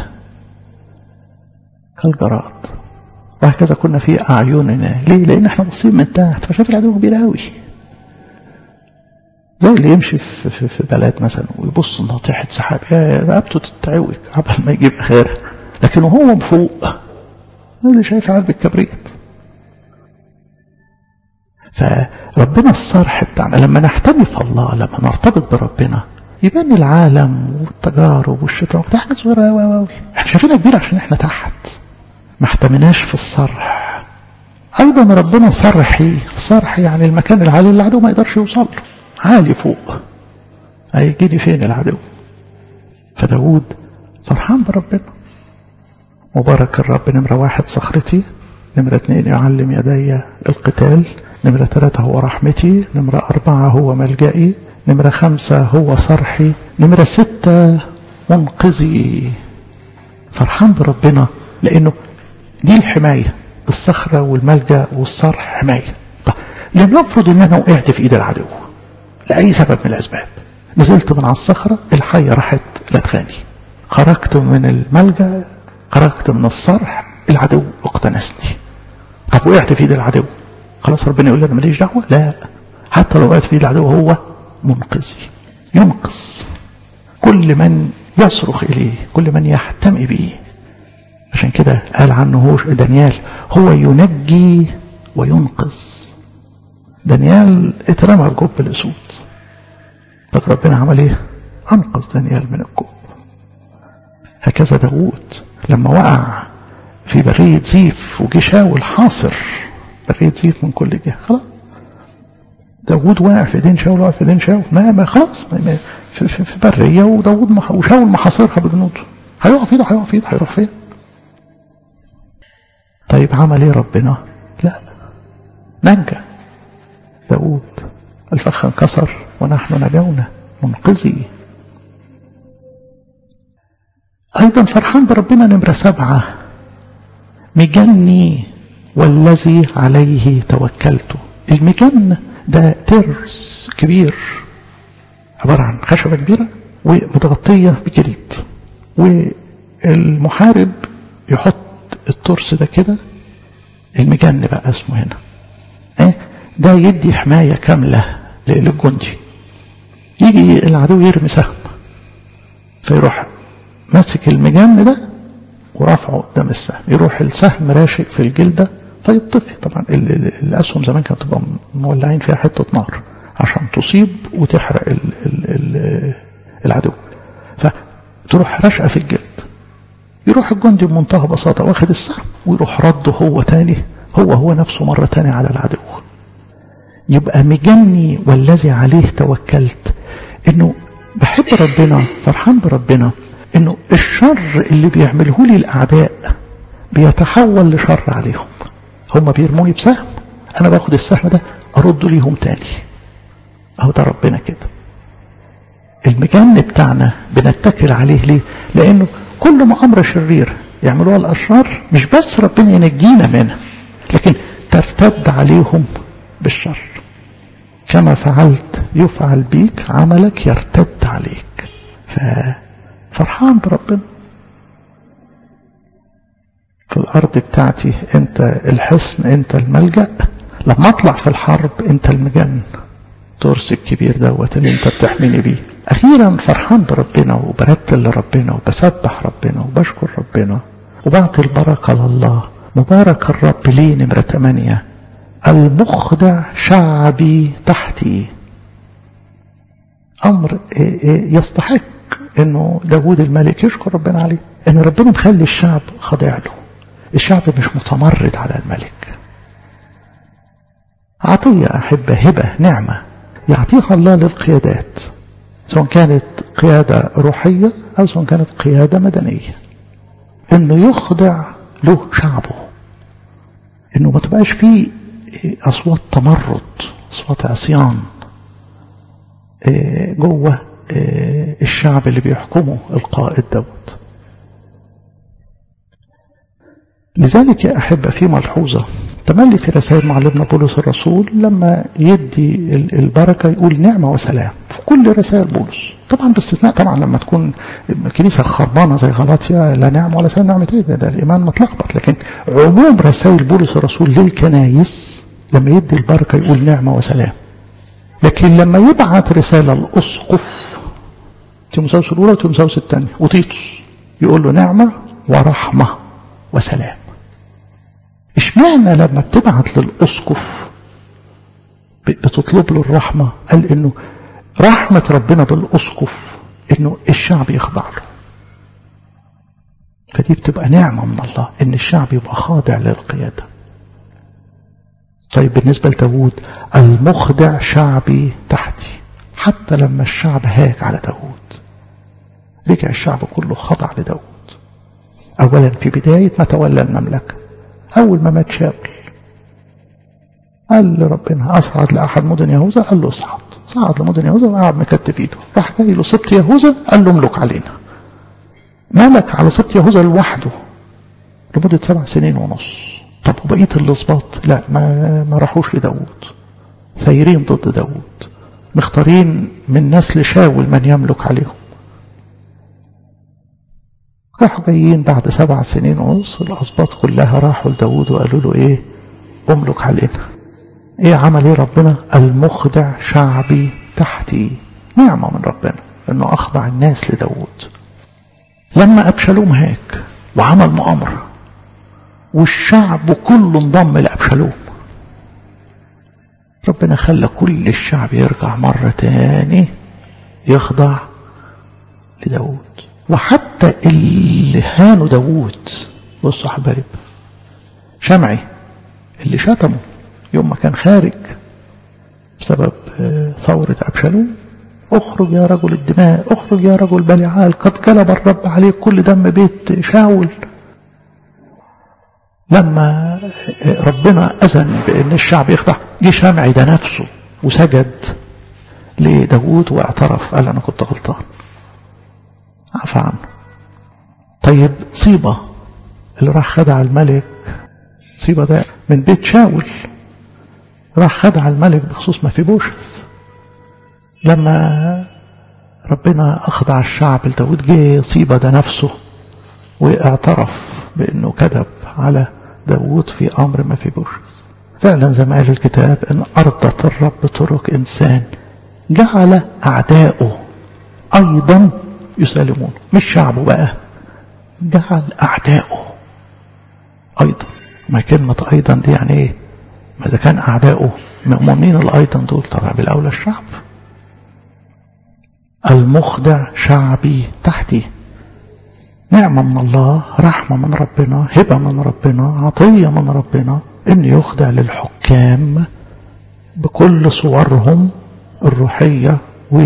كالجراد وهكذا كنا في أعيننا ليه؟ لأن احنا باصين من تحت فشاف العدو كبير قوي زي اللي يمشي في, في, في بلد مثلا ويبص ناطحة سحاب يا رقبته تتعوج عبال ما يجيب آخرها لكن وهو فوق اللي شايف علبة كبريت فربنا الصرح بتاعنا لما نحتمي في الله لما نرتبط بربنا يبان العالم والتجارب والشيطان ده حاجه صغيره قوي قوي احنا شايفينها كبيره عشان احنا تحت ما احتمناش في الصرح ايضا ربنا صرحي صرح يعني المكان العالي اللي العدو ما يقدرش يوصل له عالي فوق هيجيني فين العدو فداود فرحان بربنا مبارك الرب نمرة واحد صخرتي نمرة اثنين يعلم يدي القتال نمرة ثلاثة هو رحمتي نمرة أربعة هو ملجئي نمرة خمسة هو صرحي نمرة ستة منقذي فرحان بربنا لأنه دي الحماية الصخرة والملجأ والصرح حماية طيب لنفرض أن أنا وقعت في إيد العدو لأي سبب من الأسباب نزلت من على الصخرة الحية راحت لدغاني خرجت من الملجأ خرجت من الصرح العدو اقتنسني طب وقعت في ايد العدو خلاص ربنا يقول لي انا ماليش دعوه لا حتى لو وقعت في ايد العدو هو منقذي ينقذ كل من يصرخ اليه كل من يحتمي به عشان كده قال عنه هو دانيال هو ينجي وينقذ دانيال اترمى في جب الاسود طب ربنا عمل ايه انقذ دانيال من الجب هكذا داوود لما وقع في برية زيف وجه شاول حاصر برية زيف من كل جهة خلاص داوود واقع في ايدين شاول واقع في ايدين شاول ما, ما خلاص ما ما في, في, في برية وداوود مح... وشاول محاصرها بجنوده هيقف ايده هيقف ايده هيروح فين طيب عمل ايه ربنا لا نجى داوود الفخ انكسر ونحن نجونا منقذي أيضا فرحان بربنا نمرة سبعة مجني والذي عليه توكلت المجن ده ترس كبير عبارة عن خشبة كبيرة ومتغطية بجلد والمحارب يحط الترس ده كده المجن بقى اسمه هنا ايه ده يدي حماية كاملة للجندي يجي العدو يرمي سهم فيروح ماسك المجن ده ورافعه قدام السهم يروح السهم راشق في الجلده فيطفي طبعا الاسهم زمان كانت تبقى مولعين فيها حته نار عشان تصيب وتحرق ال ال ال العدو فتروح رشقه في الجلد يروح الجندي بمنتهى بساطه واخد السهم ويروح رده هو تاني هو هو نفسه مره تاني على العدو يبقى مجني والذي عليه توكلت انه بحب ربنا فرحان بربنا انه الشر اللي بيعمله لي الاعداء بيتحول لشر عليهم هم بيرموني بسهم انا باخد السهم ده ارده ليهم تاني اهو ده ربنا كده المجن بتاعنا بنتكل عليه ليه لانه كل مؤامره شريره يعملوها الاشرار مش بس ربنا ينجينا منها لكن ترتد عليهم بالشر كما فعلت يفعل بيك عملك يرتد عليك ففرحان بربنا في الأرض بتاعتي أنت الحصن أنت الملجأ لما أطلع في الحرب أنت المجن ترس الكبير دوت اللي أنت بتحميني بيه أخيرا فرحان بربنا وبرتل لربنا وبسبح ربنا وبشكر ربنا وبعطي البركة لله مبارك الرب ليه نمرة ثمانية المخدع شعبي تحتي أمر يستحق أنه داود الملك يشكر ربنا عليه أن ربنا مخلي الشعب خاضع له الشعب مش متمرد على الملك عطية أحبة هبة نعمة يعطيها الله للقيادات سواء كانت قيادة روحية أو سواء كانت قيادة مدنية أنه يخضع له شعبه أنه ما تبقاش فيه أصوات تمرد أصوات عصيان جوه الشعب اللي بيحكمه القائد دوت لذلك يا أحبة في ملحوظة تملي في رسائل معلمنا بولس الرسول لما يدي البركة يقول نعمة وسلام في كل رسائل بولس طبعا باستثناء طبعا لما تكون كنيسة خربانة زي غلاطيا لا نعمة ولا سلام نعمة ايه ده, ده الإيمان متلخبط لكن عموم رسائل بولس الرسول للكنايس لما يدي البركة يقول نعمة وسلام لكن لما يبعت رسالة الأسقف تيموساوس الأولى وتيموساوس الثانية وتيتوس يقول له نعمة ورحمة وسلام اشمعنى لما بتبعت للأسقف بتطلب له الرحمة قال انه رحمة ربنا بالأسقف انه الشعب يخضع له فدي بتبقى نعمة من الله ان الشعب يبقى خاضع للقيادة طيب بالنسبة لداود المخدع شعبي تحتي حتى لما الشعب هاج على داود رجع الشعب كله خضع لداود أولا في بداية ما تولى المملكة أول ما مات شاول قال لربنا أصعد لأحد مدن يهوذا قال له اصعد صعد لمدن يهوذا وقعد مكتف ايده راح جاي له سبط يهوذا قال له املك علينا ملك على سبط يهوذا لوحده لمدة سبع سنين ونص طب وبقية الاسباط لا ما, ما راحوش لداود ثايرين ضد داود مختارين من نسل شاول من يملك عليهم راحوا جايين بعد سبع سنين ونص الأسباط كلها راحوا لداود وقالوا له إيه أملك علينا إيه عمل إيه ربنا المخدع شعبي تحتي نعمة من ربنا إنه أخضع الناس لداود لما أبشالوم هاك وعمل مؤامرة والشعب كله انضم لأبشالوم ربنا خلى كل الشعب يرجع مرة تاني يخضع لداود وحتى اللي هانوا داوود بصوا حبايب شمعي اللي شتمه يوم ما كان خارج بسبب ثورة أبشالوم اخرج يا رجل الدماء اخرج يا رجل بلعال قد جلب الرب عليك كل دم بيت شاول لما ربنا أذن بأن الشعب يخضع جه شمعي ده نفسه وسجد لداوود واعترف قال أنا كنت غلطان عفى عنه طيب صيبة اللي راح خدع الملك صيبة ده من بيت شاول راح خدع الملك بخصوص ما في بوشث لما ربنا أخضع الشعب لداود جه صيبة ده نفسه واعترف بأنه كذب على داود في أمر ما في بوشث فعلا زي ما قال الكتاب إن أرضت الرب طرق إنسان جعل أعداؤه أيضا يسالمون مش شعبه بقى جعل أعداؤه أيضا ما كلمة أيضا دي يعني إيه ما إذا كان أعداؤه مؤمنين الأيضا دول طبعا بالأولى الشعب المخدع شعبي تحتي نعمة من الله رحمة من ربنا هبة من ربنا عطية من ربنا إن يخدع للحكام بكل صورهم الروحية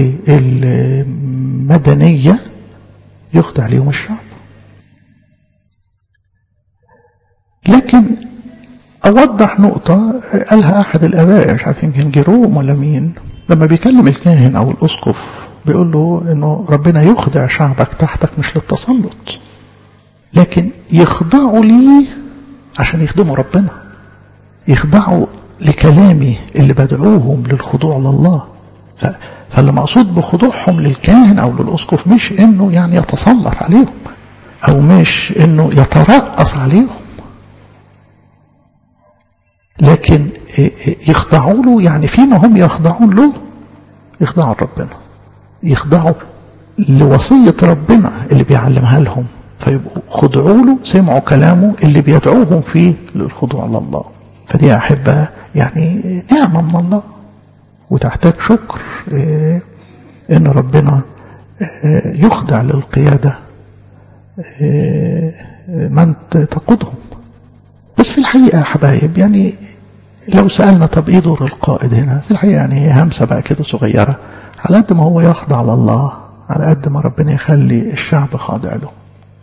والمدنية يخدع ليهم الشعب لكن أوضح نقطة قالها أحد الآباء مش عارف يمكن جيروم ولا مين لما بيكلم الكاهن أو الأسقف بيقول له إنه ربنا يخدع شعبك تحتك مش للتسلط لكن يخضعوا ليه عشان يخدموا ربنا يخضعوا لكلامي اللي بدعوهم للخضوع لله فاللي مقصود بخضوعهم للكاهن أو للأسقف مش إنه يعني يتسلط عليهم أو مش إنه يترأس عليهم لكن يخضعوا له يعني فيما هم يخضعون له يخضعوا ربنا يخضعوا لوصية ربنا اللي بيعلمها لهم فيبقوا خضعوا له سمعوا كلامه اللي بيدعوهم فيه للخضوع لله فدي أحبة يعني نعمة من الله وتحتاج شكر إن ربنا يخضع للقيادة من تقودهم بس في الحقيقة يا حبايب يعني لو سألنا طب ايه دور القائد هنا في الحقيقة يعني هي همسة بقى كده صغيرة على قد ما هو يخضع لله على قد ما ربنا يخلي الشعب خاضع له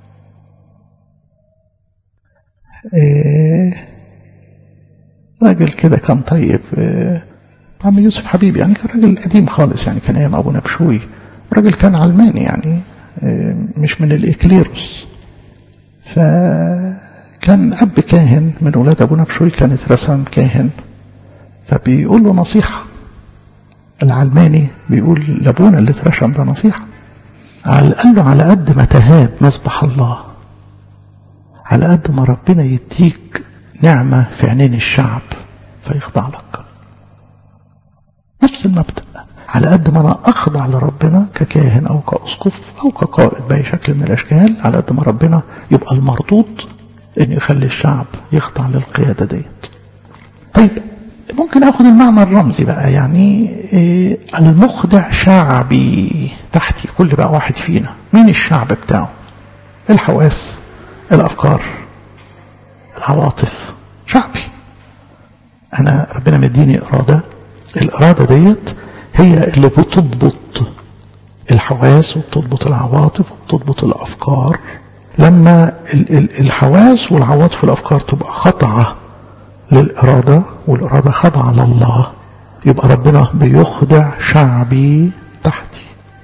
إيه راجل كده كان طيب إيه عم يوسف حبيبي يعني كان راجل قديم خالص يعني كان ايام ابو نبشوي راجل كان علماني يعني إيه مش من الاكليروس ف كان أب كاهن من ولاد أبونا بشوي كان اترسم كاهن فبيقول له نصيحة العلماني بيقول لأبونا اللي اترسم ده نصيحة قال له على قد ما تهاب مسبح الله على قد ما ربنا يديك نعمة في عينين الشعب فيخضع لك نفس المبدأ على قد ما أنا أخضع لربنا ككاهن أو كأسقف أو كقائد بأي شكل من الأشكال على قد ما ربنا يبقى المردود ان يخلي الشعب يخضع للقيادة ديت طيب ممكن اخد المعنى الرمزي بقى يعني إيه المخدع شعبي تحتي كل بقى واحد فينا مين الشعب بتاعه الحواس الافكار العواطف شعبي انا ربنا مديني اراده الاراده ديت هي اللي بتضبط الحواس وبتضبط العواطف وبتضبط الافكار لما الحواس والعواطف والافكار تبقى خاضعه للاراده والاراده خاضعه لله يبقى ربنا بيخدع شعبي تحتي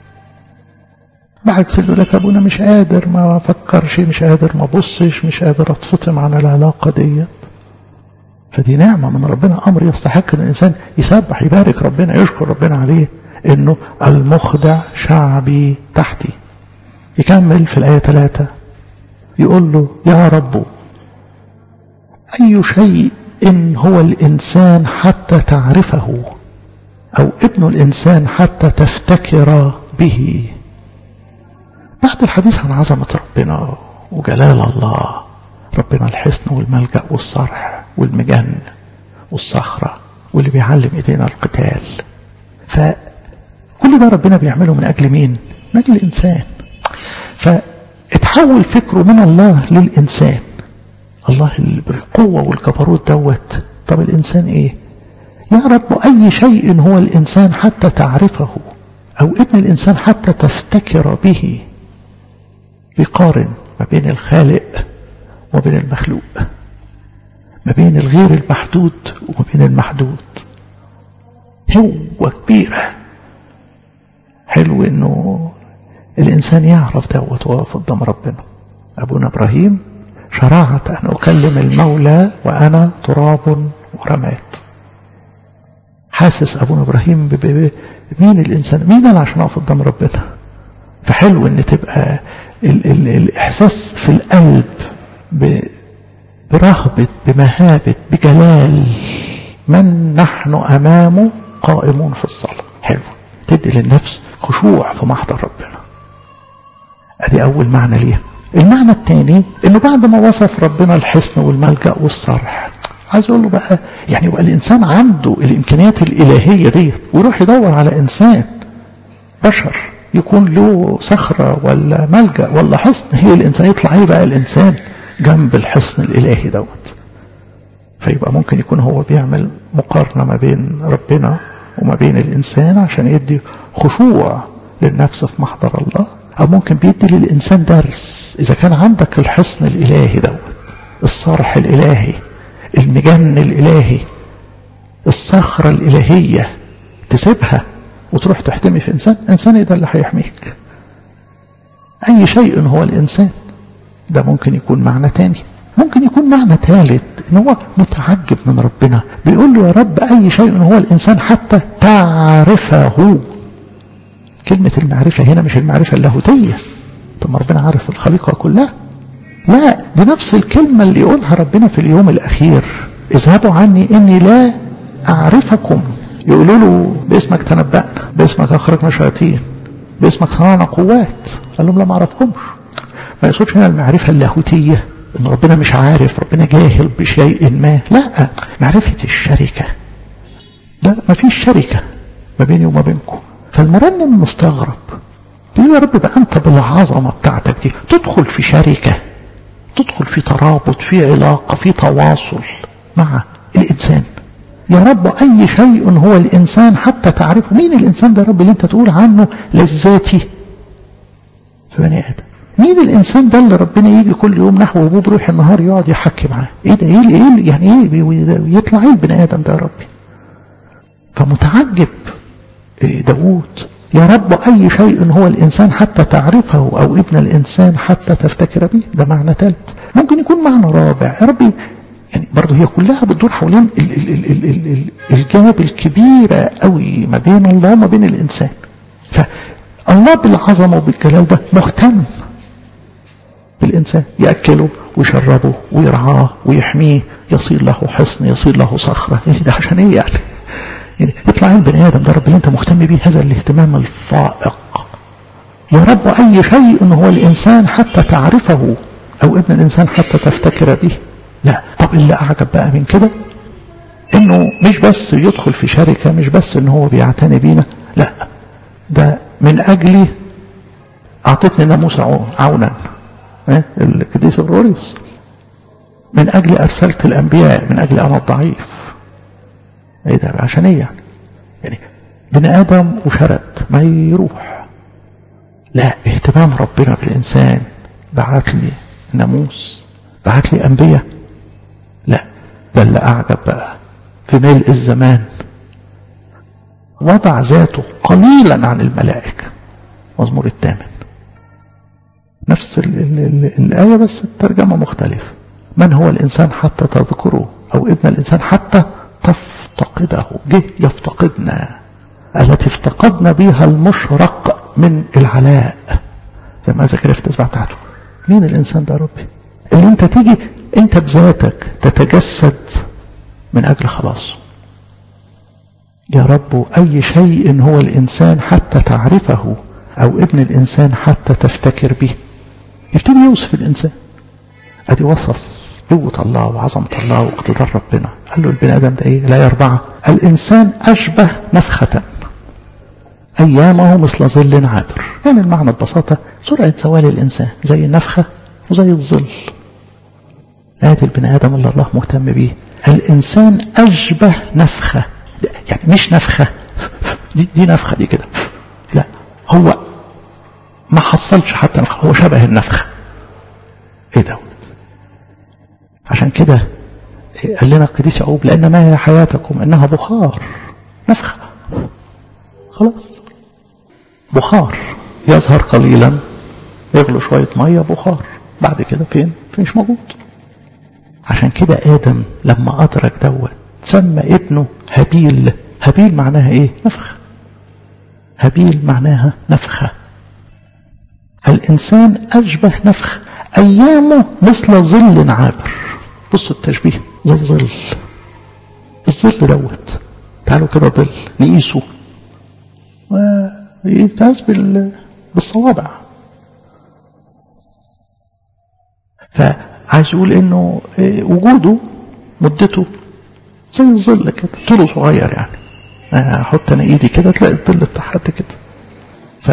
بعكس يقول لك ابونا مش قادر ما افكرش مش قادر ما ابصش مش قادر اتفطم عن العلاقه ديت فدي نعمه من ربنا امر يستحق ان الانسان يسبح يبارك ربنا يشكر ربنا عليه انه المخدع شعبي تحتي يكمل في الايه 3 يقول له يا رب أي شيء إن هو الإنسان حتى تعرفه أو ابن الإنسان حتى تفتكر به بعد الحديث عن عظمة ربنا وجلال الله ربنا الحصن والملجأ والصرح والمجن والصخرة واللي بيعلم إيدينا القتال فكل ده ربنا بيعمله من أجل مين؟ من أجل الإنسان ف اتحول فكره من الله للإنسان الله اللي بالقوة والجبروت دوت طب الإنسان إيه يا رب أي شيء هو الإنسان حتى تعرفه أو ابن الإنسان حتى تفتكر به بيقارن ما بين الخالق وبين المخلوق ما بين الغير المحدود وما بين المحدود هو كبيرة حلو انه الإنسان يعرف دوت وقف قدام ربنا أبونا إبراهيم شرعت أن أكلم المولى وأنا تراب ورماد حاسس أبونا إبراهيم مين الإنسان مين أنا عشان أقف قدام ربنا فحلو أن تبقى ال ال الإحساس في القلب برهبة بمهابة بجلال من نحن أمامه قائمون في الصلاة حلو تدي للنفس خشوع في محضر ربنا ادي اول معنى ليها المعنى الثاني انه بعد ما وصف ربنا الحصن والملجا والصرح عايز اقول له بقى يعني يبقى الانسان عنده الامكانيات الالهيه دي ويروح يدور على انسان بشر يكون له صخره ولا ملجا ولا حصن هي الانسان يطلع ايه بقى الانسان جنب الحصن الالهي دوت فيبقى ممكن يكون هو بيعمل مقارنه ما بين ربنا وما بين الانسان عشان يدي خشوع للنفس في محضر الله أو ممكن بيدي للإنسان درس إذا كان عندك الحصن الإلهي دوت الصرح الإلهي المجن الإلهي الصخرة الإلهية تسيبها وتروح تحتمي في إنسان إنسان ده اللي هيحميك أي شيء هو الإنسان ده ممكن يكون معنى تاني ممكن يكون معنى ثالث ان هو متعجب من ربنا بيقول له يا رب اي شيء هو الانسان حتى تعرفه كلمة المعرفة هنا مش المعرفة اللاهوتية طب ما ربنا عارف الخليقة كلها لا دي نفس الكلمة اللي يقولها ربنا في اليوم الأخير اذهبوا عني إني لا أعرفكم يقولوا له باسمك تنبأنا باسمك أخرجنا شياطين باسمك صنعنا قوات قال لهم لا ما أعرفكمش ما يقصدش هنا المعرفة اللاهوتية إن ربنا مش عارف ربنا جاهل بشيء ما لا معرفة الشركة لا ما فيش شركة ما بيني وما بينكم فالمرنم مستغرب بيقول يا رب بقى انت بالعظمه بتاعتك دي تدخل في شركه تدخل في ترابط في علاقه في تواصل مع الانسان يا رب اي شيء هو الانسان حتى تعرفه مين الانسان ده يا رب اللي انت تقول عنه لذاتي في بني ادم مين الانسان ده اللي ربنا يجي كل يوم نحو ابوه بروح النهار يقعد يحكي معاه ايه ده ايه, إيه يعني ايه يطلع ايه البني ادم ده يا ربي فمتعجب داود يا رب أي شيء هو الإنسان حتى تعرفه أو ابن الإنسان حتى تفتكر به ده معنى ثالث ممكن يكون معنى رابع يا ربي يعني برضه هي كلها بتدور حوالين ال ال ال ال ال ال الجاب الكبيرة قوي ما بين الله وما بين الإنسان فالله بالعظمة وبالجلال ده مهتم بالإنسان يأكله ويشربه ويرعاه ويحميه يصير له حصن يصير له صخرة إيه ده عشان إيه يعني يعني يطلع عين بني ادم ده رب اللي انت مهتم بيه هذا الاهتمام الفائق يا رب اي شيء هو الانسان حتى تعرفه او ابن الانسان حتى تفتكر به لا طب اللي اعجب بقى من كده انه مش بس يدخل في شركة مش بس ان هو بيعتني بينا لا ده من اجلي اعطتني ناموس عونا إيه؟ القديس غروريوس من اجل ارسلت الانبياء من اجل انا الضعيف ايه ده عشان ايه يعني يعني بني ادم وشرد ما يروح لا اهتمام ربنا بالانسان بعت لي ناموس بعت لي انبياء لا ده اللي اعجب بقى في ملء الزمان وضع ذاته قليلا عن الملائكة مزمور الثامن نفس ال ال ال الآية بس الترجمة مختلفة من هو الإنسان حتى تذكره أو ابن الإنسان حتى تفتقده جه يفتقدنا التي افتقدنا بها المشرق من العلاء زي ما ذكر في التسبيح بتاعته مين الإنسان ده يا ربي اللي انت تيجي انت بذاتك تتجسد من أجل خلاصه يا رب أي شيء هو الإنسان حتى تعرفه أو ابن الإنسان حتى تفتكر به يبتدي يوصف الإنسان أدي وصف قوة الله وعظمة الله واقتدار ربنا قال له البني آدم ده إيه لا يربعة الإنسان أشبه نفخة أيامه مثل ظل عابر يعني المعنى ببساطة سرعة زوال الإنسان زي النفخة وزي الظل آدي البني آدم اللي الله مهتم بيه الإنسان أشبه نفخة يعني مش نفخة دي, دي نفخة دي كده لا هو ما حصلش حتى نفخة هو شبه النفخة ايه ده عشان كده قال لنا القديس يعقوب لأن ما هي حياتكم إنها بخار نفخة خلاص بخار يظهر قليلا يغلو شوية مية بخار بعد كده فين مش موجود عشان كده آدم لما أدرك دوت سمى ابنه هابيل هابيل معناها ايه نفخ هابيل معناها نفخة الإنسان أشبه نفخ أيامه مثل ظل عابر بصوا التشبيه زي ظل الظل دوت تعالوا كده ظل نقيسه ويتقاس بالصوابع فعايز يقول انه وجوده مدته زي الظل كده طوله صغير يعني احط انا ايدي كده تلاقي الظل بتاعها كده ف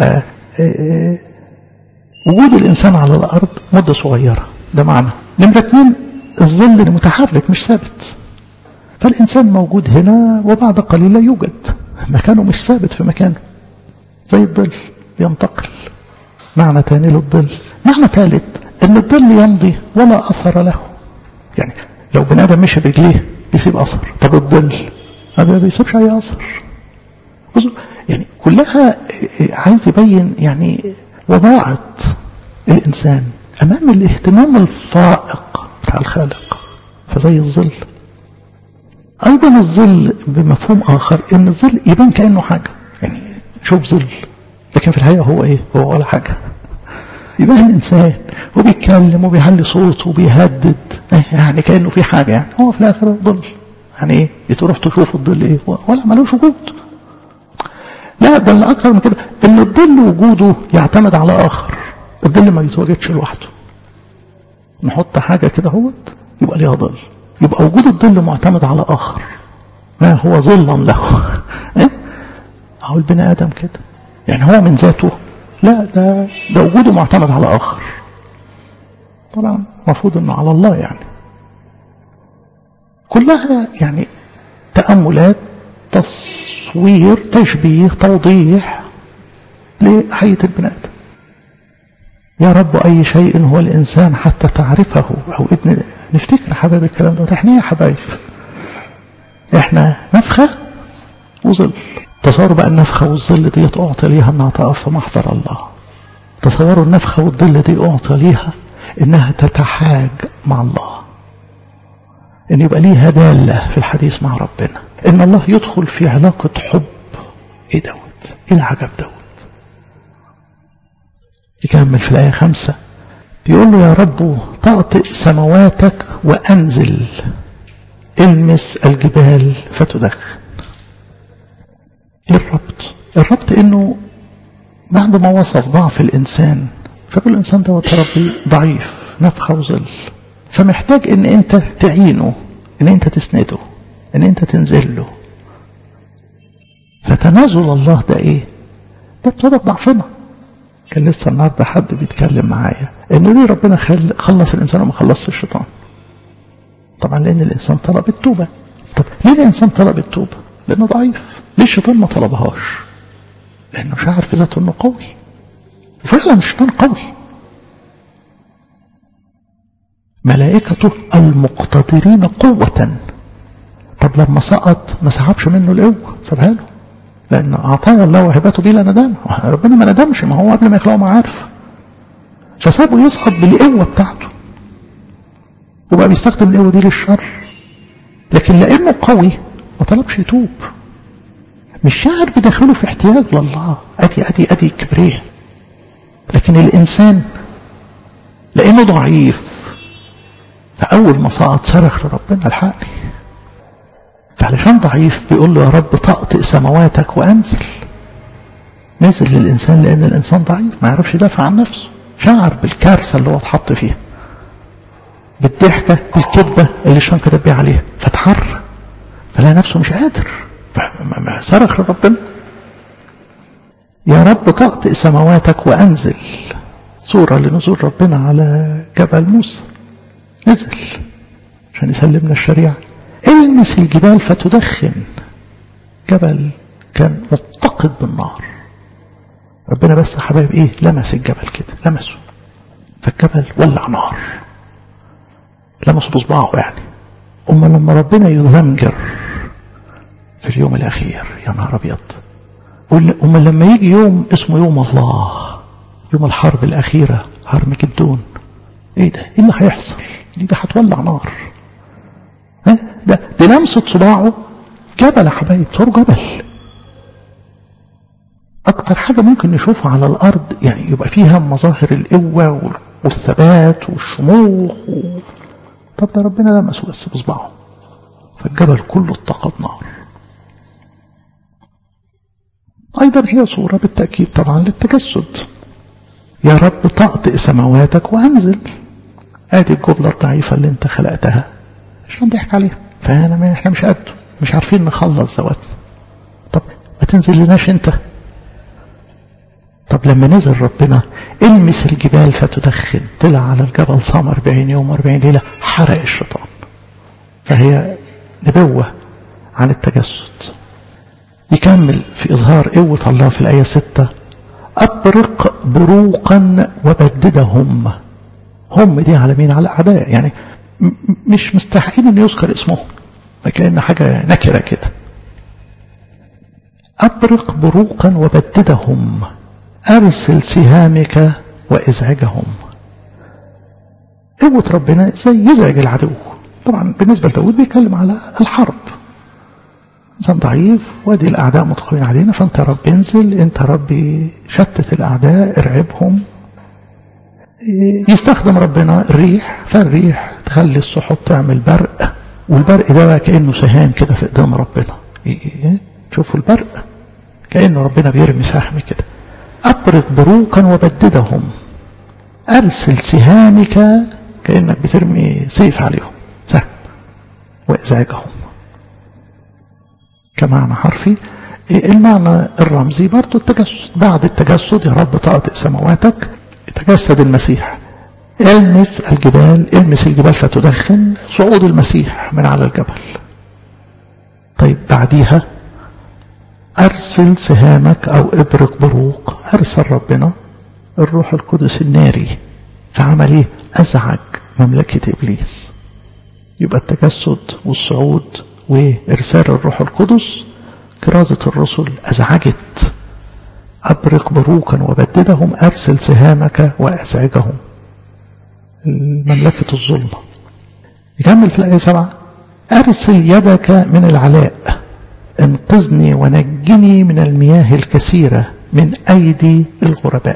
وجود الانسان على الارض مده صغيره ده معنى نمره اثنين الظل متحرك مش ثابت فالانسان موجود هنا وبعد قليل لا يوجد مكانه مش ثابت في مكانه زي الظل بينتقل معنى ثاني للظل معنى ثالث ان الظل يمضي ولا اثر له يعني لو بني ادم مشي برجليه بيسيب اثر طب الظل ما بيسيبش اي اثر يعني كلها عايز يبين يعني وضاعة الانسان امام الاهتمام الفائق بتاع الخالق فزي الظل ايضا الظل بمفهوم اخر ان الظل يبان كانه حاجه يعني شوف ظل لكن في الحقيقه هو ايه هو ولا حاجه يبان الانسان وبيتكلم وبيعلي صوته وبيهدد يعني كانه في حاجه يعني هو في الاخر ظل يعني ايه تروح تشوف الظل ايه ولا ملوش وجود لا ده اللي اكتر من كده ان الظل وجوده يعتمد على اخر الظل ما بيتواجدش لوحده نحط حاجه كده اهوت يبقى ليها ظل يبقى وجود الظل معتمد على اخر ما هو ظلا له ايه اهو البني ادم كده يعني هو من ذاته لا ده ده وجوده معتمد على اخر طبعا المفروض انه على الله يعني كلها يعني تأملات تصوير تشبيه توضيح لحية البني آدم يا رب أي شيء هو الإنسان حتى تعرفه أو ابن نفتكر يا حبايب الكلام ده احنا يا حبايب احنا نفخة وظل تصوروا بقى النفخة والظل دي أعطى ليها أنها تقف في محضر الله تصوروا النفخة والظل دي أعطى ليها أنها تتحاج مع الله أن يبقى ليها دالة في الحديث مع ربنا أن الله يدخل في علاقة حب إيه دوت إيه العجب دوت يكمل في الآية خمسة يقول له يا رب تأطئ سمواتك وأنزل المس الجبال فتدخن ايه الربط الربط انه بعد ما وصف ضعف الانسان فكل الانسان دوت ربي ضعيف نفخه وظل فمحتاج ان انت تعينه ان انت تسنده ان انت تنزل له فتنازل الله ده ايه ده بسبب ضعفنا كان لسه النهارده حد بيتكلم معايا انه ليه ربنا خلص الانسان وما خلصش الشيطان طبعا لان الانسان طلب التوبه طب ليه الانسان طلب التوبه لانه ضعيف ليه الشيطان ما طلبهاش لانه شعر في ذاته انه قوي وفعلا الشيطان قوي ملائكته المقتدرين قوة طب لما سقط ما سحبش منه القوة سابها له لأن أعطانا الله وهبته بلا ندامة ربنا ما ندمش ما هو قبل ما يخلقه ما عارف فسابه يسقط بالقوة بتاعته وبقى بيستخدم القوة دي للشر لكن لأنه قوي ما طلبش يتوب مش شاعر بداخله في احتياج لله ادي ادي ادي كبريه لكن الانسان لانه ضعيف فاول ما سقط صرخ لربنا الحقني فعلشان ضعيف بيقول له يا رب طأطئ سماواتك وانزل نزل للانسان لان الانسان ضعيف ما يعرفش يدافع عن نفسه شعر بالكارثه اللي هو اتحط فيها بالضحكه بالكذبه اللي الشيطان كتب بيها عليها فتحرك فلا نفسه مش قادر صرخ لربنا يا رب طأطئ سماواتك وأنزل صورة لنزول ربنا على جبل موسى نزل عشان يسلمنا الشريعة المس الجبال فتدخن جبل كان متقد بالنار ربنا بس يا حبايب ايه لمس الجبل كده لمسه فالجبل ولع نار لمسه بصباعه يعني أما لما ربنا يذنجر في اليوم الأخير يا نهار أبيض أما لما يجي يوم اسمه يوم الله يوم الحرب الأخيرة هرمجدون ايه ده ايه اللي هيحصل دي ده هتولع نار ها ده دي لمسة صباعه جبل يا حبايب صار جبل اكتر حاجة ممكن نشوفها على الارض يعني يبقى فيها مظاهر القوة والثبات والشموخ و... طب ده ربنا لمسه بس بصباعه فالجبل كله اتقد نار أيضا هي صورة بالتأكيد طبعا للتجسد يا رب طأطئ سماواتك وأنزل ادي الجملة الضعيفة اللي انت خلقتها مش هنضحك عليها فانا ما احنا مش قده مش عارفين نخلص ذواتنا طب ما تنزل لناش انت طب لما نزل ربنا المس الجبال فتدخن طلع على الجبل صام 40 يوم 40 ليلة حرق الشيطان فهي نبوة عن التجسد يكمل في إظهار قوة الله في الآية 6 أبرق بروقا وبددهم هم دي على مين على أعداء يعني مش مستحقين أن يذكر اسمهم كأن حاجة نكرة كده أبرق بروقا وبددهم أرسل سهامك وإزعجهم قوة ربنا ازاي يزعج العدو طبعا بالنسبة لداود بيتكلم على الحرب إنسان ضعيف وادي الأعداء متقوين علينا فأنت رب انزل أنت ربي شتت الأعداء ارعبهم يستخدم ربنا الريح فالريح تخلي السحب تعمل برق والبرق ده بقى كأنه سهام كده في قدام ربنا تشوفوا البرق كأنه ربنا بيرمي سهم كده أبرق بروقا وبددهم أرسل سهامك كأنك بترمي سيف عليهم سهم وإزعاجهم كمعنى حرفي المعنى الرمزي برضو التجسد بعد التجسد يا رب طاقة سماواتك تجسد المسيح المس الجبال المس الجبال فتدخن صعود المسيح من على الجبل طيب بعديها أرسل سهامك أو إبرق بروق أرسل ربنا الروح القدس الناري فعمل إيه أزعج مملكة إبليس يبقى التجسد والصعود وإرسال الروح القدس كرازة الرسل أزعجت أبرق بروقا وبددهم أرسل سهامك وأزعجهم مملكة الظلمة يكمل في الآية سبعة أرسل يدك من العلاء انقذني ونجني من المياه الكثيرة من أيدي الغرباء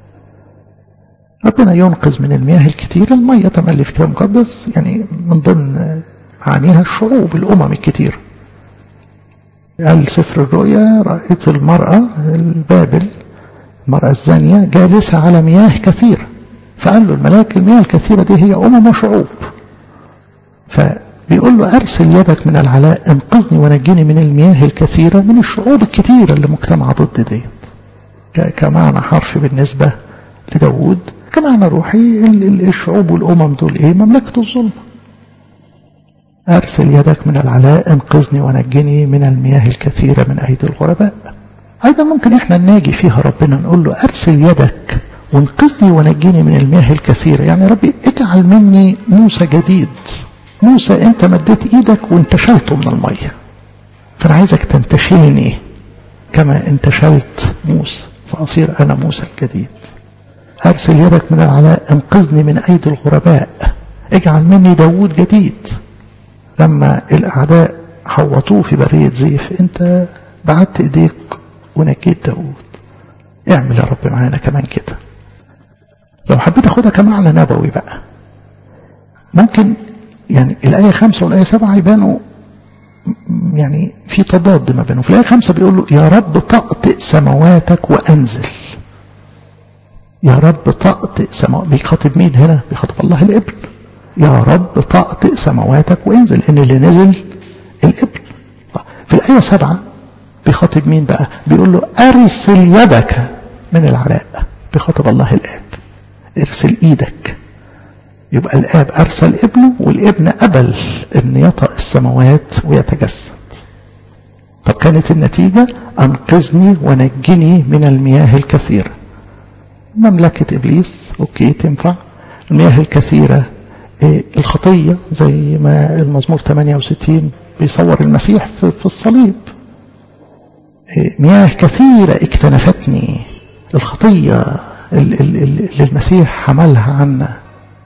ربنا ينقذ من المياه الكثيرة المية تملي في كتاب مقدس يعني من ضمن معانيها الشعوب الأمم الكثيرة قال سفر الرؤيا رأيت المرأة البابل المرأة الزانية جالسة على مياه كثيرة فقال له الملاك المياه الكثيرة دي هي أمم وشعوب فبيقول له أرسل يدك من العلاء انقذني ونجني من المياه الكثيرة من الشعوب الكثيرة اللي مجتمعة ضد ديت كمعنى حرفي بالنسبة لداود كمعنى روحي الشعوب والأمم دول إيه مملكة الظلم أرسل يدك من العلاء انقذني ونجني من المياه الكثيرة من أيدي الغرباء أيضا ممكن إحنا ناجي فيها ربنا نقول له أرسل يدك وانقذني ونجني من المياه الكثيرة يعني ربي اجعل مني موسى جديد موسى انت مديت ايدك وانتشلته من المية فانا عايزك تنتشلني كما انتشلت موسى فأصير أنا موسى الجديد أرسل يدك من العلاء انقذني من أيدي الغرباء اجعل مني داود جديد لما الأعداء حوطوه في برية زيف انت بعت ايديك ونجيت داود اعمل يا رب معانا كمان كده لو حبيت اخدها كمعنى نبوي بقى ممكن يعني الآية خمسة والآية سبعة يبانوا يعني في تضاد ما بينهم في الآية خمسة بيقول له يا رب طأطئ سماواتك وأنزل يا رب طأطئ سماوات بيخاطب مين هنا بيخاطب الله الابن يا رب طأطئ سماواتك وانزل ان اللي نزل الابن في الآية سبعة بيخاطب مين بقى بيقول له أرسل يدك من العلاء بيخاطب الله الآب ارسل ايدك يبقى الآب أرسل ابنه والابن قبل أن يطأ السماوات ويتجسد طب كانت النتيجة أنقذني ونجني من المياه الكثيرة مملكة إبليس أوكي تنفع المياه الكثيرة إيه الخطية زي ما المزمور 68 بيصور المسيح في, في الصليب إيه مياه كثيرة اكتنفتني الخطية اللي المسيح حملها عنا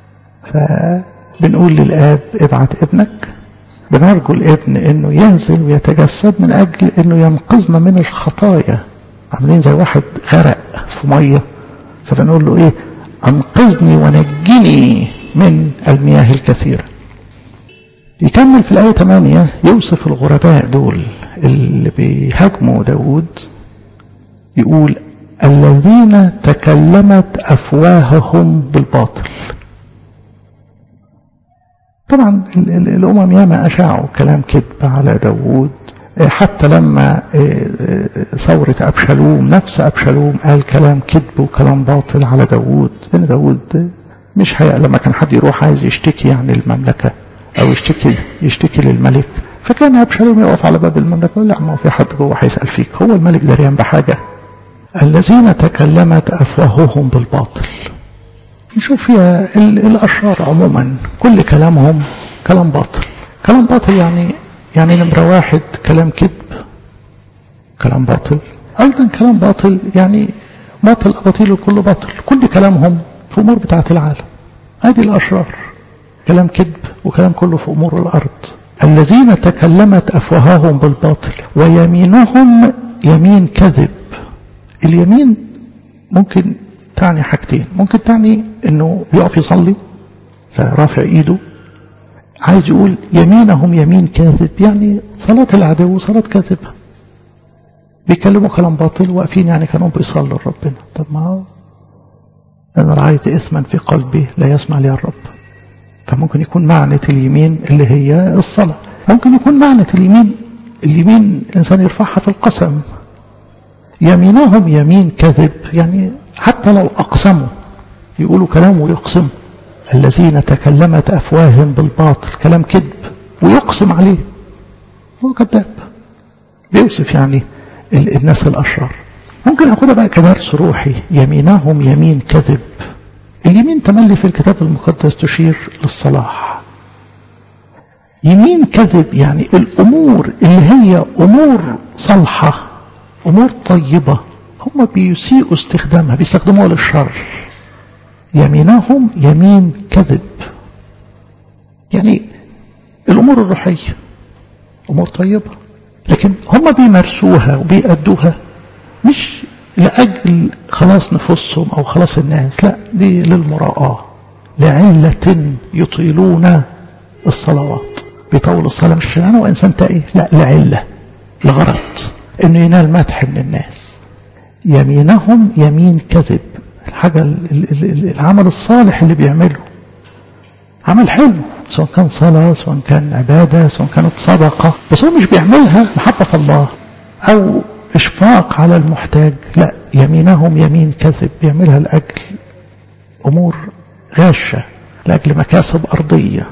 فبنقول للآب ابعت ابنك بنرجو الابن انه ينزل ويتجسد من اجل انه ينقذنا من الخطايا عاملين زي واحد غرق في ميه فبنقول له ايه انقذني ونجني من المياه الكثيره يكمل في الآية 8 يوصف الغرباء دول اللي بيهاجموا داود يقول الذين تكلمت أفواههم بالباطل طبعا الأمم ياما أشاعوا كلام كذب على داود حتى لما ثورة أبشالوم نفس أبشالوم قال كلام كذب وكلام باطل على داود لأن داود مش هي لما كان حد يروح عايز يشتكي يعني المملكة أو يشتكي يشتكي للملك فكان أبشالوم يقف على باب المملكة يقول لا ما في حد جوه هيسأل فيك هو الملك دريان بحاجة الذين تكلمت أفواههم بالباطل نشوف فيها الأشرار عموما كل كلامهم كلام باطل كلام باطل يعني يعني نمرة واحد كلام كذب كلام باطل أيضا كلام باطل يعني باطل أباطيل كله باطل كل كلامهم في أمور بتاعة العالم هذه الأشرار كلام كذب وكلام كله في أمور الأرض الذين تكلمت أفواههم بالباطل ويمينهم يمين كذب اليمين ممكن تعني حاجتين ممكن تعني انه بيقف يصلي فرافع ايده عايز يقول يمينهم يمين كاذب يعني صلاة العدو صلاة كاذبة بيكلموا كلام باطل واقفين يعني كانوا بيصلوا لربنا طب ما هو انا رعيت اثما في قلبي لا يسمع لي الرب فممكن يكون معنى اليمين اللي هي الصلاة ممكن يكون معنى اليمين اليمين الإنسان يرفعها في القسم يمينهم يمين كذب يعني حتى لو أقسموا يقولوا كلام ويقسم الذين تكلمت أفواههم بالباطل كلام كذب ويقسم عليه هو كذاب بيوصف يعني الناس الأشرار ممكن أخدها بقى كدرس روحي يمينهم يمين كذب اليمين تملي في الكتاب المقدس تشير للصلاح يمين كذب يعني الأمور اللي هي أمور صالحة أمور طيبة هم بيسيئوا استخدامها بيستخدموها للشر يمينهم يمين كذب يعني الأمور الروحية أمور طيبة لكن هم بيمارسوها وبيأدوها مش لأجل خلاص نفوسهم أو خلاص الناس لا دي للمراءة لعلة يطيلون الصلوات بيطول الصلاة مش عشان أنا وإنسان تقي لا لعلة لغرض إنه ينال مدح من الناس يمينهم يمين كذب الحاجة العمل الصالح اللي بيعمله عمل حلو سواء كان صلاة سواء كان عبادة سواء كانت صدقة بس هو مش بيعملها محبة في الله أو إشفاق على المحتاج لا يمينهم يمين كذب بيعملها لأجل أمور غاشة لأجل مكاسب أرضية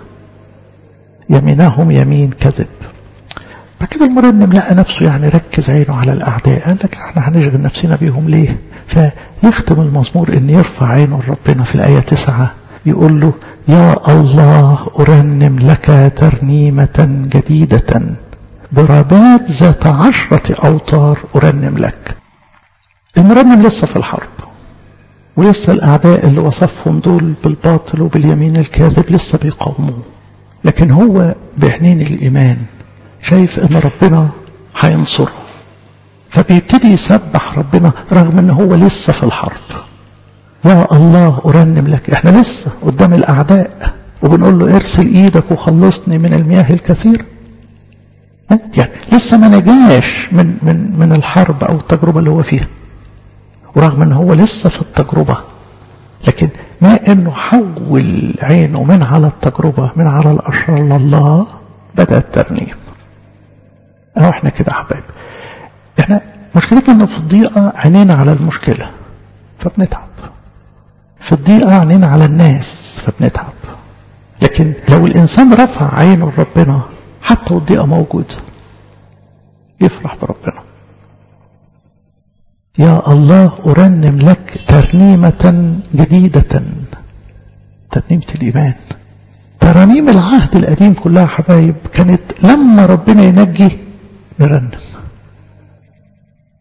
يمينهم يمين كذب فكده المرنم لقى نفسه يعني ركز عينه على الأعداء قال لك احنا هنشغل نفسنا بيهم ليه فيختم المزمور ان يرفع عينه لربنا في الآية تسعة يقول له يا الله أرنم لك ترنيمة جديدة برباب ذات عشرة أوتار أرنم لك المرنم لسه في الحرب ولسه الأعداء اللي وصفهم دول بالباطل وباليمين الكاذب لسه بيقاوموه لكن هو بعينين الإيمان شايف ان ربنا هينصره فبيبتدي يسبح ربنا رغم ان هو لسه في الحرب يا الله ارنم لك احنا لسه قدام الاعداء وبنقول له ارسل ايدك وخلصني من المياه الكثير يعني لسه ما نجاش من من من الحرب او التجربه اللي هو فيها ورغم ان هو لسه في التجربه لكن ما انه حول عينه من على التجربه من على الاشرار لله بدا الترنيم اهو احنا كده حبايب احنا مشكلتنا ان في الضيقه عينينا على المشكله فبنتعب في الضيقه عينينا على الناس فبنتعب لكن لو الانسان رفع عينه لربنا حتى والضيقه موجوده يفرح بربنا يا الله ارنم لك ترنيمه جديده ترنيمه الايمان ترانيم العهد القديم كلها حبايب كانت لما ربنا ينجي نرنم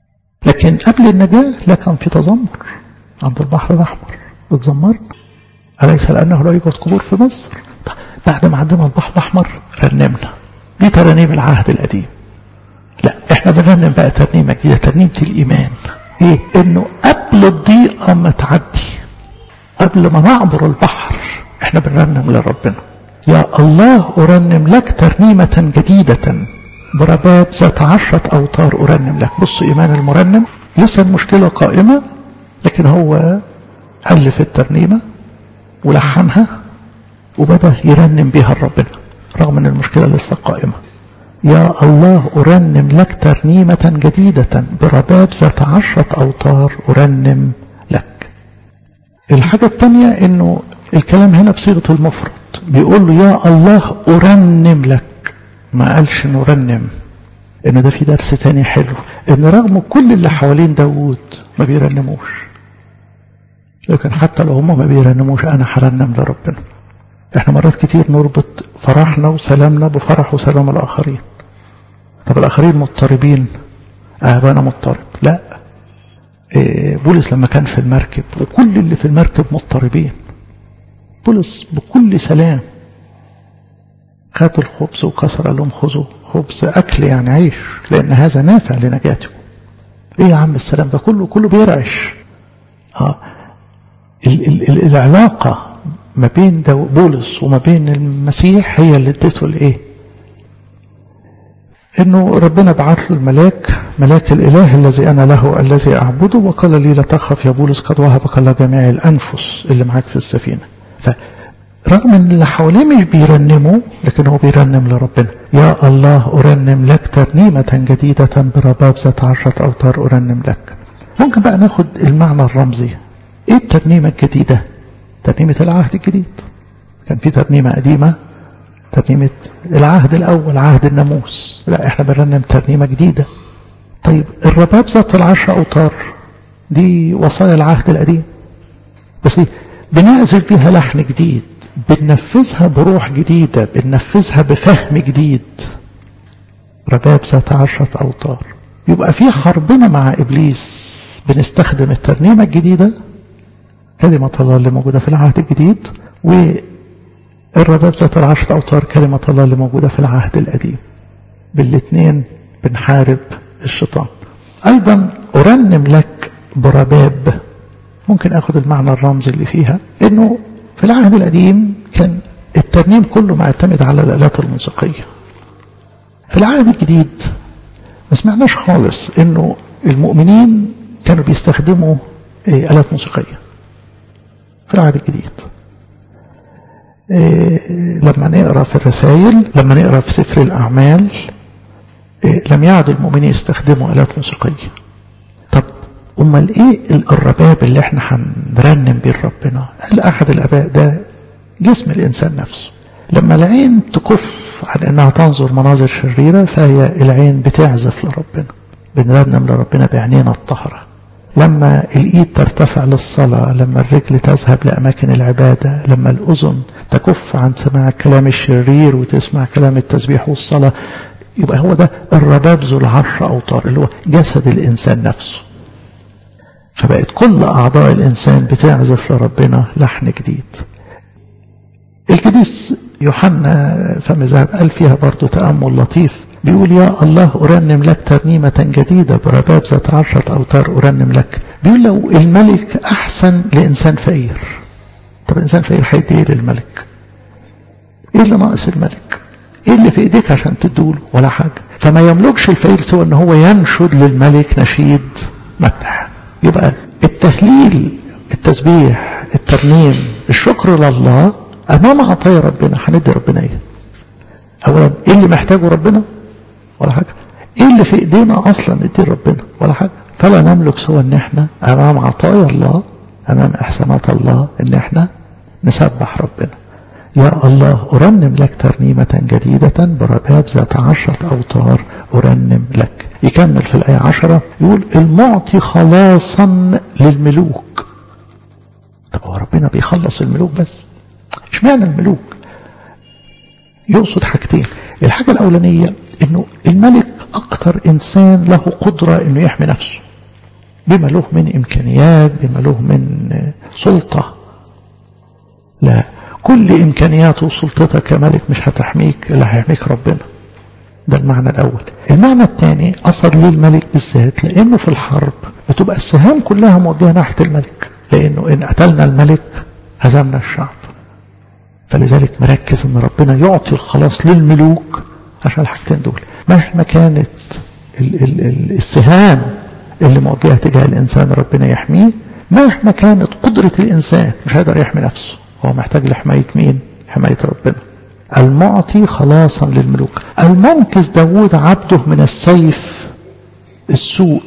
لكن قبل النجاة لا كان في تذمر عند البحر الأحمر اتذمرنا أليس لأنه لا يوجد قبور في مصر بعد ما عدينا البحر الأحمر رنمنا دي ترانيم العهد القديم لا احنا بنرنم بقى ترنيمة جديدة ترنيمة الإيمان ايه انه قبل الضيقة ما تعدي قبل ما نعبر البحر احنا بنرنم لربنا يا الله أرنم لك ترنيمة جديدة برباب ذات عشرة أوتار أرنم لك بص إيمان المرنم لسه المشكلة قائمة لكن هو ألف الترنيمة ولحنها وبدأ يرنم بها ربنا رغم أن المشكلة لسه قائمة يا الله أرنم لك ترنيمة جديدة برباب ذات عشرة أوتار أرنم لك الحاجة الثانية أنه الكلام هنا بصيغة المفرد بيقول له يا الله أرنم لك ما قالش نرنم إن ده في درس تاني حلو إن رغم كل اللي حوالين داوود ما بيرنموش لكن حتى لو هم ما بيرنموش أنا هرنم لربنا احنا مرات كتير نربط فرحنا وسلامنا بفرح وسلام الآخرين طب الآخرين مضطربين آه أنا مضطرب لا إيه بولس لما كان في المركب وكل اللي في المركب مضطربين بولس بكل سلام خد الخبز وكسر قال لهم خذوا خبز أكل يعني عيش لأن هذا نافع لنجاتكم إيه يا عم السلام ده كله كله بيرعش آه ال ال ال العلاقة ما بين بولس وما بين المسيح هي اللي اديته الايه انه ربنا بعت له الملاك ملاك الاله الذي انا له الذي اعبده وقال لي لا تخف يا بولس قد وهبك الله جميع الانفس اللي معاك في السفينه فرغم ان اللي حواليه مش بيرنموا لكن هو بيرنم لربنا يا الله ارنم لك ترنيمه جديده برباب ذات عشره اوتار ارنم لك ممكن بقى ناخد المعنى الرمزي ايه الترنيمه الجديده ترنيمة العهد الجديد كان في ترنيمة قديمة ترنيمة العهد الأول عهد الناموس لا احنا بنرنم ترنيمة جديدة طيب الرباب ذات العشر أوتار دي وصايا العهد القديم بس دي بنعزف بيها لحن جديد بننفذها بروح جديدة بننفذها بفهم جديد رباب ذات عشرة أوتار يبقى في حربنا مع إبليس بنستخدم الترنيمة الجديدة كلمة الله اللي موجودة في العهد الجديد والرباب ذات العشر أوتار كلمة الله اللي موجودة في العهد القديم بالاثنين بنحارب الشيطان أيضا أرنم لك برباب ممكن أخذ المعنى الرمزي اللي فيها إنه في العهد القديم كان الترنيم كله معتمد على الآلات الموسيقية في العهد الجديد ما سمعناش خالص إنه المؤمنين كانوا بيستخدموا آلات موسيقيه في العهد الجديد إيه لما نقرا في الرسائل لما نقرا في سفر الاعمال إيه لم يعد المؤمنين يستخدموا الات موسيقيه طب امال ايه الرباب اللي احنا هنرنم بيه ربنا قال احد الاباء ده جسم الانسان نفسه لما العين تكف عن انها تنظر مناظر شريره فهي العين بتعزف لربنا بنرنم لربنا بعينينا الطهره لما الايد ترتفع للصلاة لما الرجل تذهب لأماكن العبادة لما الأذن تكف عن سماع الكلام الشرير وتسمع كلام التسبيح والصلاة يبقى هو ده الرباب ذو العشر أوتار اللي هو جسد الإنسان نفسه فبقت كل أعضاء الإنسان بتعزف لربنا لحن جديد القديس يوحنا فم ذهب قال فيها برضه تأمل لطيف بيقول يا الله أرنم لك ترنيمة جديدة برباب ذات عشرة أوتار أرنم لك بيقول لو الملك أحسن لإنسان فقير طب إنسان فقير هيدي إيه للملك إيه اللي ناقص الملك إيه اللي في إيديك عشان تدوله ولا حاجة فما يملكش الفقير سوى إن هو ينشد للملك نشيد مدح يبقى التهليل التسبيح الترنيم الشكر لله أمام عطايا ربنا هندي ربنا إيه أولا إيه اللي محتاجه ربنا ولا حاجة ايه اللي في ايدينا اصلا ندي ربنا ولا حاجة فلا نملك سوى ان احنا امام عطايا الله امام احسانات الله ان احنا نسبح ربنا يا الله ارنم لك ترنيمة جديدة برباب ذات عشرة اوتار ارنم لك يكمل في الاية عشرة يقول المعطي خلاصا للملوك طب هو ربنا بيخلص الملوك بس اشمعنى الملوك يقصد حاجتين الحاجة الاولانية انه الملك اكتر انسان له قدرة انه يحمي نفسه بما له من امكانيات بما له من سلطة لا كل إمكانيات وسلطتك كملك مش هتحميك اللي هيحميك ربنا ده المعنى الأول المعنى الثاني قصد ليه الملك بالذات لأنه في الحرب بتبقى السهام كلها موجهة ناحية الملك لأنه إن قتلنا الملك هزمنا الشعب فلذلك مركز ان ربنا يعطي الخلاص للملوك عشان الحاجتين دول مهما كانت ال ال ال السهام اللي موجهه تجاه الانسان ربنا يحميه مهما كانت قدرة الانسان مش هيقدر يحمي نفسه هو محتاج لحماية مين حماية ربنا المعطي خلاصا للملوك المنقذ داود عبده من السيف السوء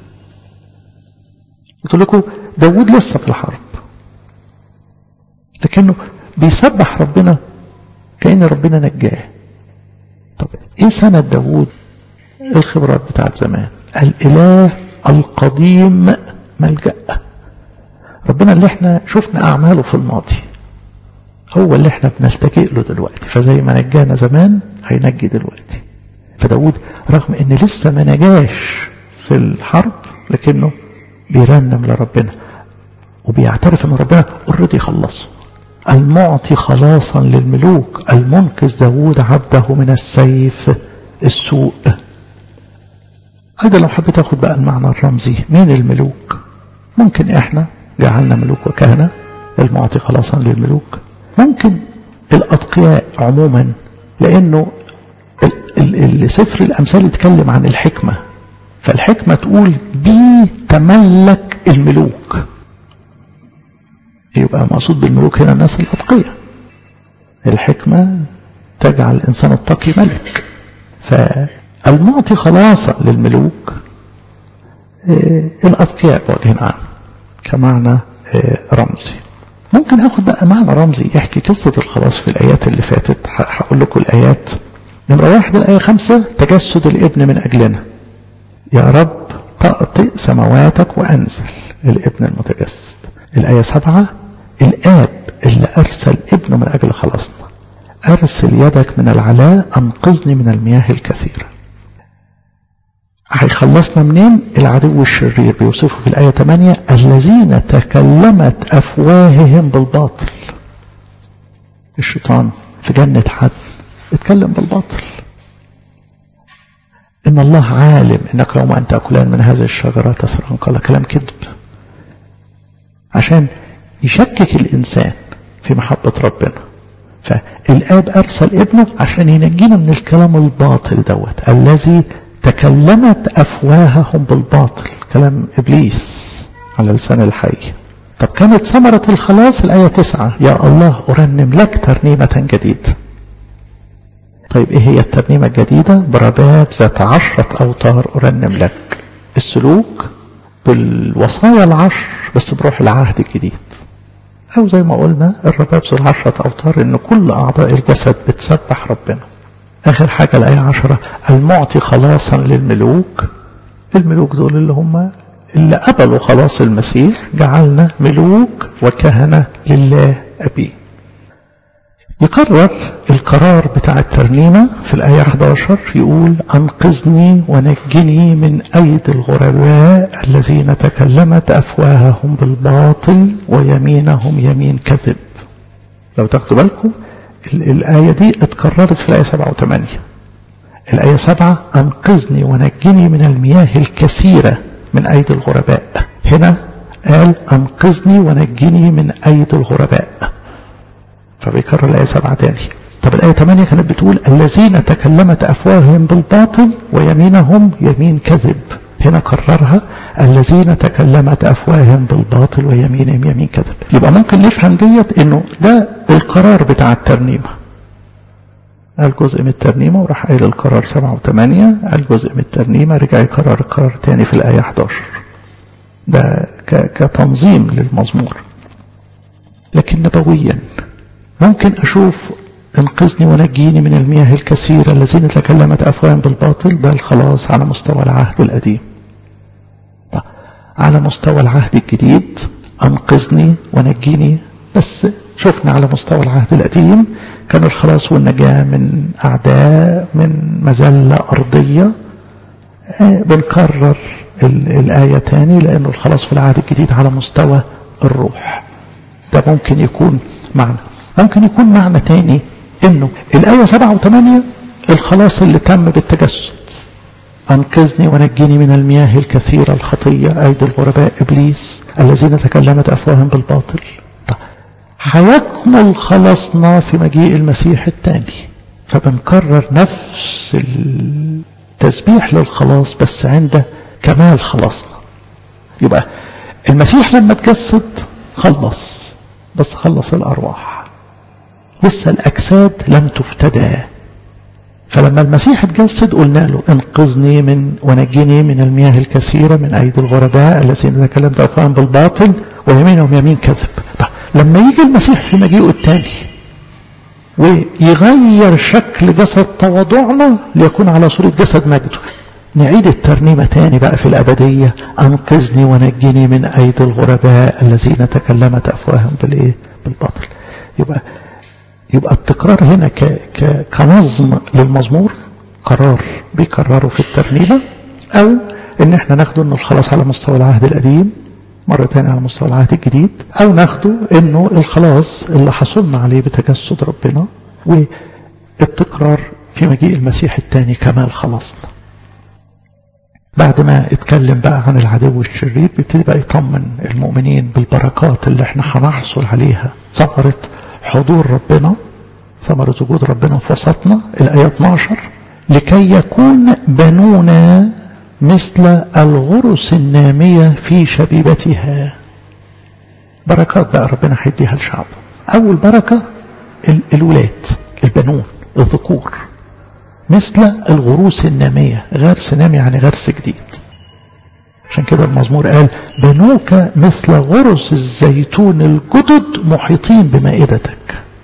قلت لكم داود لسه في الحرب لكنه بيسبح ربنا كأن ربنا نجاه طب ايه سنة داود الخبرات بتاعت زمان الاله القديم ملجأ ربنا اللي احنا شفنا اعماله في الماضي هو اللي احنا بنلتجئ له دلوقتي فزي ما نجانا زمان هينجي دلوقتي فداود رغم ان لسه ما نجاش في الحرب لكنه بيرنم لربنا وبيعترف ان ربنا اوريدي خلصه المعطي خلاصا للملوك المنقذ داود عبده من السيف السوء أيضا لو حبيت أخد بقى المعنى الرمزي مين الملوك ممكن إحنا جعلنا ملوك وكهنة المعطي خلاصا للملوك ممكن الأتقياء عموما لأنه سفر الأمثال يتكلم عن الحكمة فالحكمة تقول بي تملك الملوك يبقى مقصود بالملوك هنا الناس الأتقياء الحكمة تجعل الإنسان التقي ملك فالمعطي خلاصا للملوك الأتقياء بوجه عام كمعنى رمزي ممكن اخد بقى معنى رمزي يحكي قصة الخلاص في الآيات اللي فاتت هقول لكم الآيات نمرة واحد الآية خمسة تجسد الابن من أجلنا يا رب تأطئ سماواتك وأنزل الابن المتجسد الآية سبعة الآب اللي أرسل ابنه من أجل خلاصنا أرسل يدك من العلاء أنقذني من المياه الكثيرة هيخلصنا منين العدو الشرير بيوصفه في الآية 8 الذين تكلمت أفواههم بالباطل الشيطان في جنة حد اتكلم بالباطل إن الله عالم إنك يوم أن تأكلان من هذه الشجرة تسرعن قال كلام كذب عشان يشكك الإنسان في محبة ربنا فالآب أرسل ابنه عشان ينجينا من الكلام الباطل دوت الذي تكلمت أفواههم بالباطل كلام إبليس على لسان الحي طب كانت ثمرة الخلاص الآية تسعة يا الله أرنم لك ترنيمة جديدة طيب إيه هي الترنيمة الجديدة برباب ذات عشرة أوتار أرنم لك السلوك بالوصايا العشر بس بروح العهد الجديد أو زي ما قلنا الرباب ذو العشرة أوتار إن كل أعضاء الجسد بتسبح ربنا آخر حاجة الآية عشرة المعطي خلاصا للملوك الملوك دول اللي هم اللي قبلوا خلاص المسيح جعلنا ملوك وكهنة لله أبيه يكرر القرار بتاع الترنيمة في الآية 11 يقول أنقذني ونجني من أيدي الغرباء الذين تكلمت أفواههم بالباطل ويمينهم يمين كذب لو تاخدوا بالكم الآية دي اتكررت في الآية 7 و8 الآية 7 أنقذني ونجني من المياه الكثيرة من أيدي الغرباء هنا قال أنقذني ونجني من أيدي الغرباء فبيكرر الآية 7 تاني طب الآية 8 كانت بتقول الذين تكلمت أفواههم بالباطل ويمينهم يمين كذب هنا كررها الذين تكلمت أفواههم بالباطل ويمينهم يمين كذب يبقى ممكن نفهم ديت انه ده القرار بتاع الترنيمة قال جزء من الترنيمة وراح قايل القرار سبعة وثمانية قال جزء من الترنيمة رجع يكرر القرار تاني في الآية 11 ده كتنظيم للمزمور لكن نبويا ممكن أشوف انقذني ونجيني من المياه الكثيرة الذين تكلمت أفواههم بالباطل ده الخلاص على مستوى العهد القديم على مستوى العهد الجديد أنقذني ونجيني بس شفنا على مستوى العهد القديم كان الخلاص والنجاة من أعداء من مزلة أرضية بنكرر الآية تاني لأنه الخلاص في العهد الجديد على مستوى الروح ده ممكن يكون معنى ممكن يكون معنى تاني انه الآية سبعة وثمانية الخلاص اللي تم بالتجسد أنقذني ونجني من المياه الكثيرة الخطية أيدي الغرباء إبليس الذين تكلمت أفواههم بالباطل طيب هيكمل خلاصنا في مجيء المسيح الثاني فبنكرر نفس التسبيح للخلاص بس عند كمال خلاصنا يبقى المسيح لما تجسد خلص بس خلص الأرواح لسه الأجساد لم تفتدى فلما المسيح اتجسد قلنا له انقذني من ونجني من المياه الكثيرة من أيدي الغرباء الذين تكلمت أفهم بالباطل ويمينهم يمين كذب طيب لما يجي المسيح في مجيئه الثاني ويغير شكل جسد تواضعنا ليكون على صورة جسد مجده نعيد الترنيمة تاني بقى في الأبدية أنقذني ونجني من أيدي الغرباء الذين تكلمت أفواههم بالإيه؟ بالباطل يبقى يبقى التكرار هنا ك ك كنظم للمزمور قرار بيكرره في الترنيمة أو إن إحنا ناخده إنه الخلاص على مستوى العهد القديم مرة تانية على مستوى العهد الجديد أو ناخده إنه الخلاص اللي حصلنا عليه بتجسد ربنا والتكرار في مجيء المسيح الثاني كمال خلاصنا بعد ما اتكلم بقى عن العدو الشرير بيبتدي بقى يطمن المؤمنين بالبركات اللي احنا هنحصل عليها ثمرة حضور ربنا ثمرة وجود ربنا في وسطنا الآية 12 لكي يكون بنونا مثل الغرس النامية في شبيبتها بركات بقى ربنا هيديها لشعبه أول بركة الولاد البنون الذكور مثل الغروس النامية غرس نامي يعني غرس جديد عشان كده المزمور قال بنوك مثل غرس الزيتون الجدد محيطين بمائدتك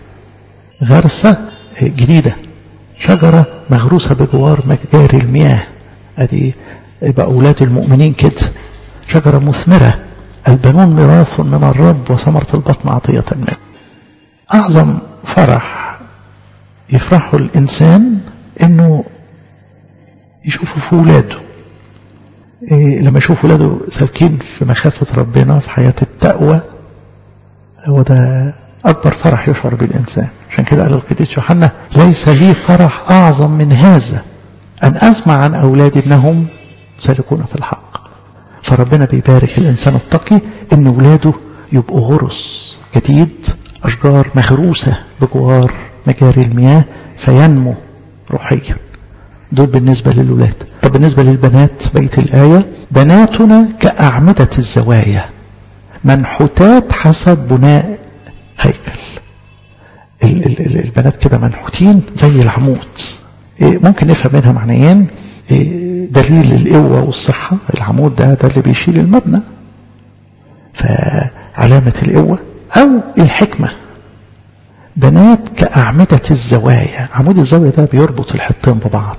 غرسة جديدة شجرة مغروسة بجوار مجاري المياه ادي يبقى أولاد المؤمنين كده شجرة مثمرة البنون ميراث من الرب وثمرة البطن عطية منه أعظم فرح يفرحه الإنسان إنه يشوفه في ولاده إيه لما يشوف ولاده سالكين في مخافة ربنا في حياة التقوى هو ده أكبر فرح يشعر به الإنسان عشان كده قال القديس يوحنا ليس لي فرح أعظم من هذا أن أسمع عن أولادي أنهم سالكون في الحق فربنا بيبارك الإنسان التقي إن ولاده يبقوا غرس جديد أشجار مغروسة بجوار مجاري المياه فينمو روحيا دول بالنسبة للولاد طب بالنسبة للبنات بيت الآية بناتنا كأعمدة الزوايا منحوتات حسب بناء هيكل ال ال ال البنات كده منحوتين زي العمود إيه ممكن نفهم منها معنيين إيه دليل القوة والصحة العمود ده ده اللي بيشيل المبنى فعلامة القوة أو الحكمة بنات كأعمدة الزوايا عمود الزاوية ده بيربط الحطين ببعض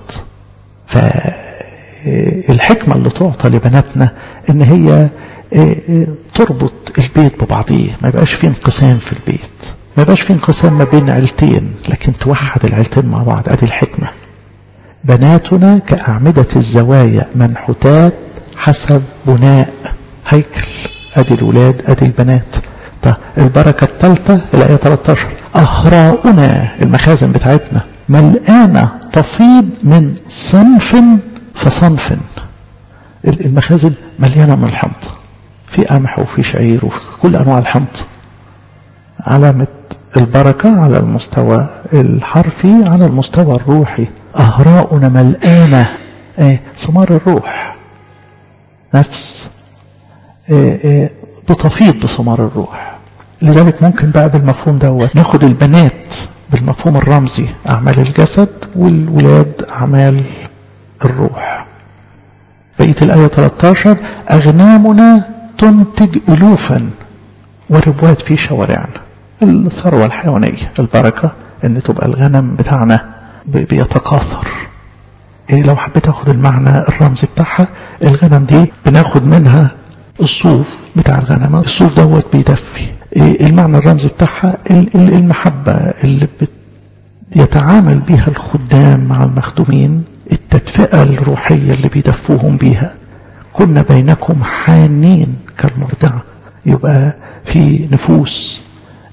فالحكمة اللي تعطى لبناتنا ان هي تربط البيت ببعضيه ما يبقاش فيه انقسام في البيت ما يبقاش فيه انقسام ما بين عيلتين لكن توحد العيلتين مع بعض ادي الحكمة بناتنا كأعمدة الزوايا منحوتات حسب بناء هيكل ادي الولاد ادي البنات طيب البركة الثالثة الآية 13 أهراؤنا المخازن بتاعتنا ملقانة تفيض من صنف فصنف المخازن مليانة من الحنطة في قمح وفي شعير وفي كل أنواع الحنطة علامة البركة على المستوى الحرفي على المستوى الروحي أهراؤنا ملقانة ايه ثمار الروح نفس ايه ايه بتفيض بثمار الروح لذلك ممكن بقى بالمفهوم دوت ناخد البنات بالمفهوم الرمزي أعمال الجسد والولاد أعمال الروح بقية الآية 13 أغنامنا تنتج ألوفا وربوات في شوارعنا الثروة الحيوانية البركة ان تبقى الغنم بتاعنا بيتكاثر إيه لو حبيت اخد المعنى الرمزي بتاعها الغنم دي بناخد منها الصوف بتاع الغنم الصوف دوت بيدفي إيه المعنى الرمزي بتاعها المحبة اللي يتعامل بها الخدام مع المخدومين التدفئة الروحية اللي بيدفوهم بيها كنا بينكم حانين كالمرضعة يبقى في نفوس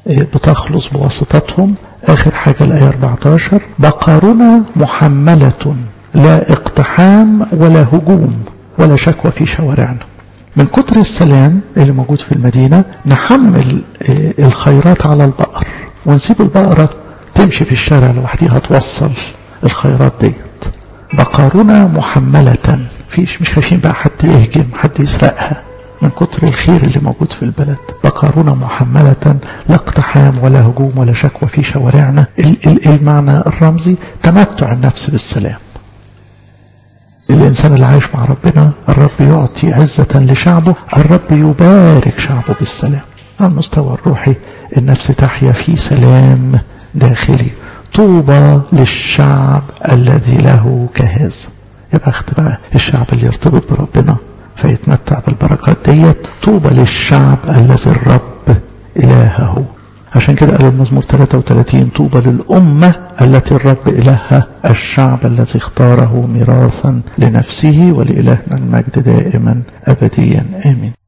بتخلص بواسطتهم آخر حاجة الآية 14 بقرنا محملة لا اقتحام ولا هجوم ولا شكوى في شوارعنا من كتر السلام اللي موجود في المدينة نحمل الخيرات على البقر ونسيب البقرة تمشي في الشارع لوحديها توصل الخيرات ديت بقرنا محملة فيش مش خايفين بقى حد يهجم حد يسرقها من كتر الخير اللي موجود في البلد بقرنا محملة لا اقتحام ولا هجوم ولا شكوى في شوارعنا المعنى الرمزي تمتع النفس بالسلام الإنسان اللي عايش مع ربنا الرب يعطي عزة لشعبه الرب يبارك شعبه بالسلام على المستوى الروحي النفس تحيا في سلام داخلي طوبى للشعب الذي له كهذا يبقى اخت بقى الشعب اللي يرتبط بربنا فيتمتع بالبركات ديت طوبى للشعب الذي الرب إلهه عشان كده قال المزمور 33 طوبى للأمة التي الرب إلهها الشعب الذي اختاره ميراثا لنفسه ولإلهنا المجد دائما أبديا آمين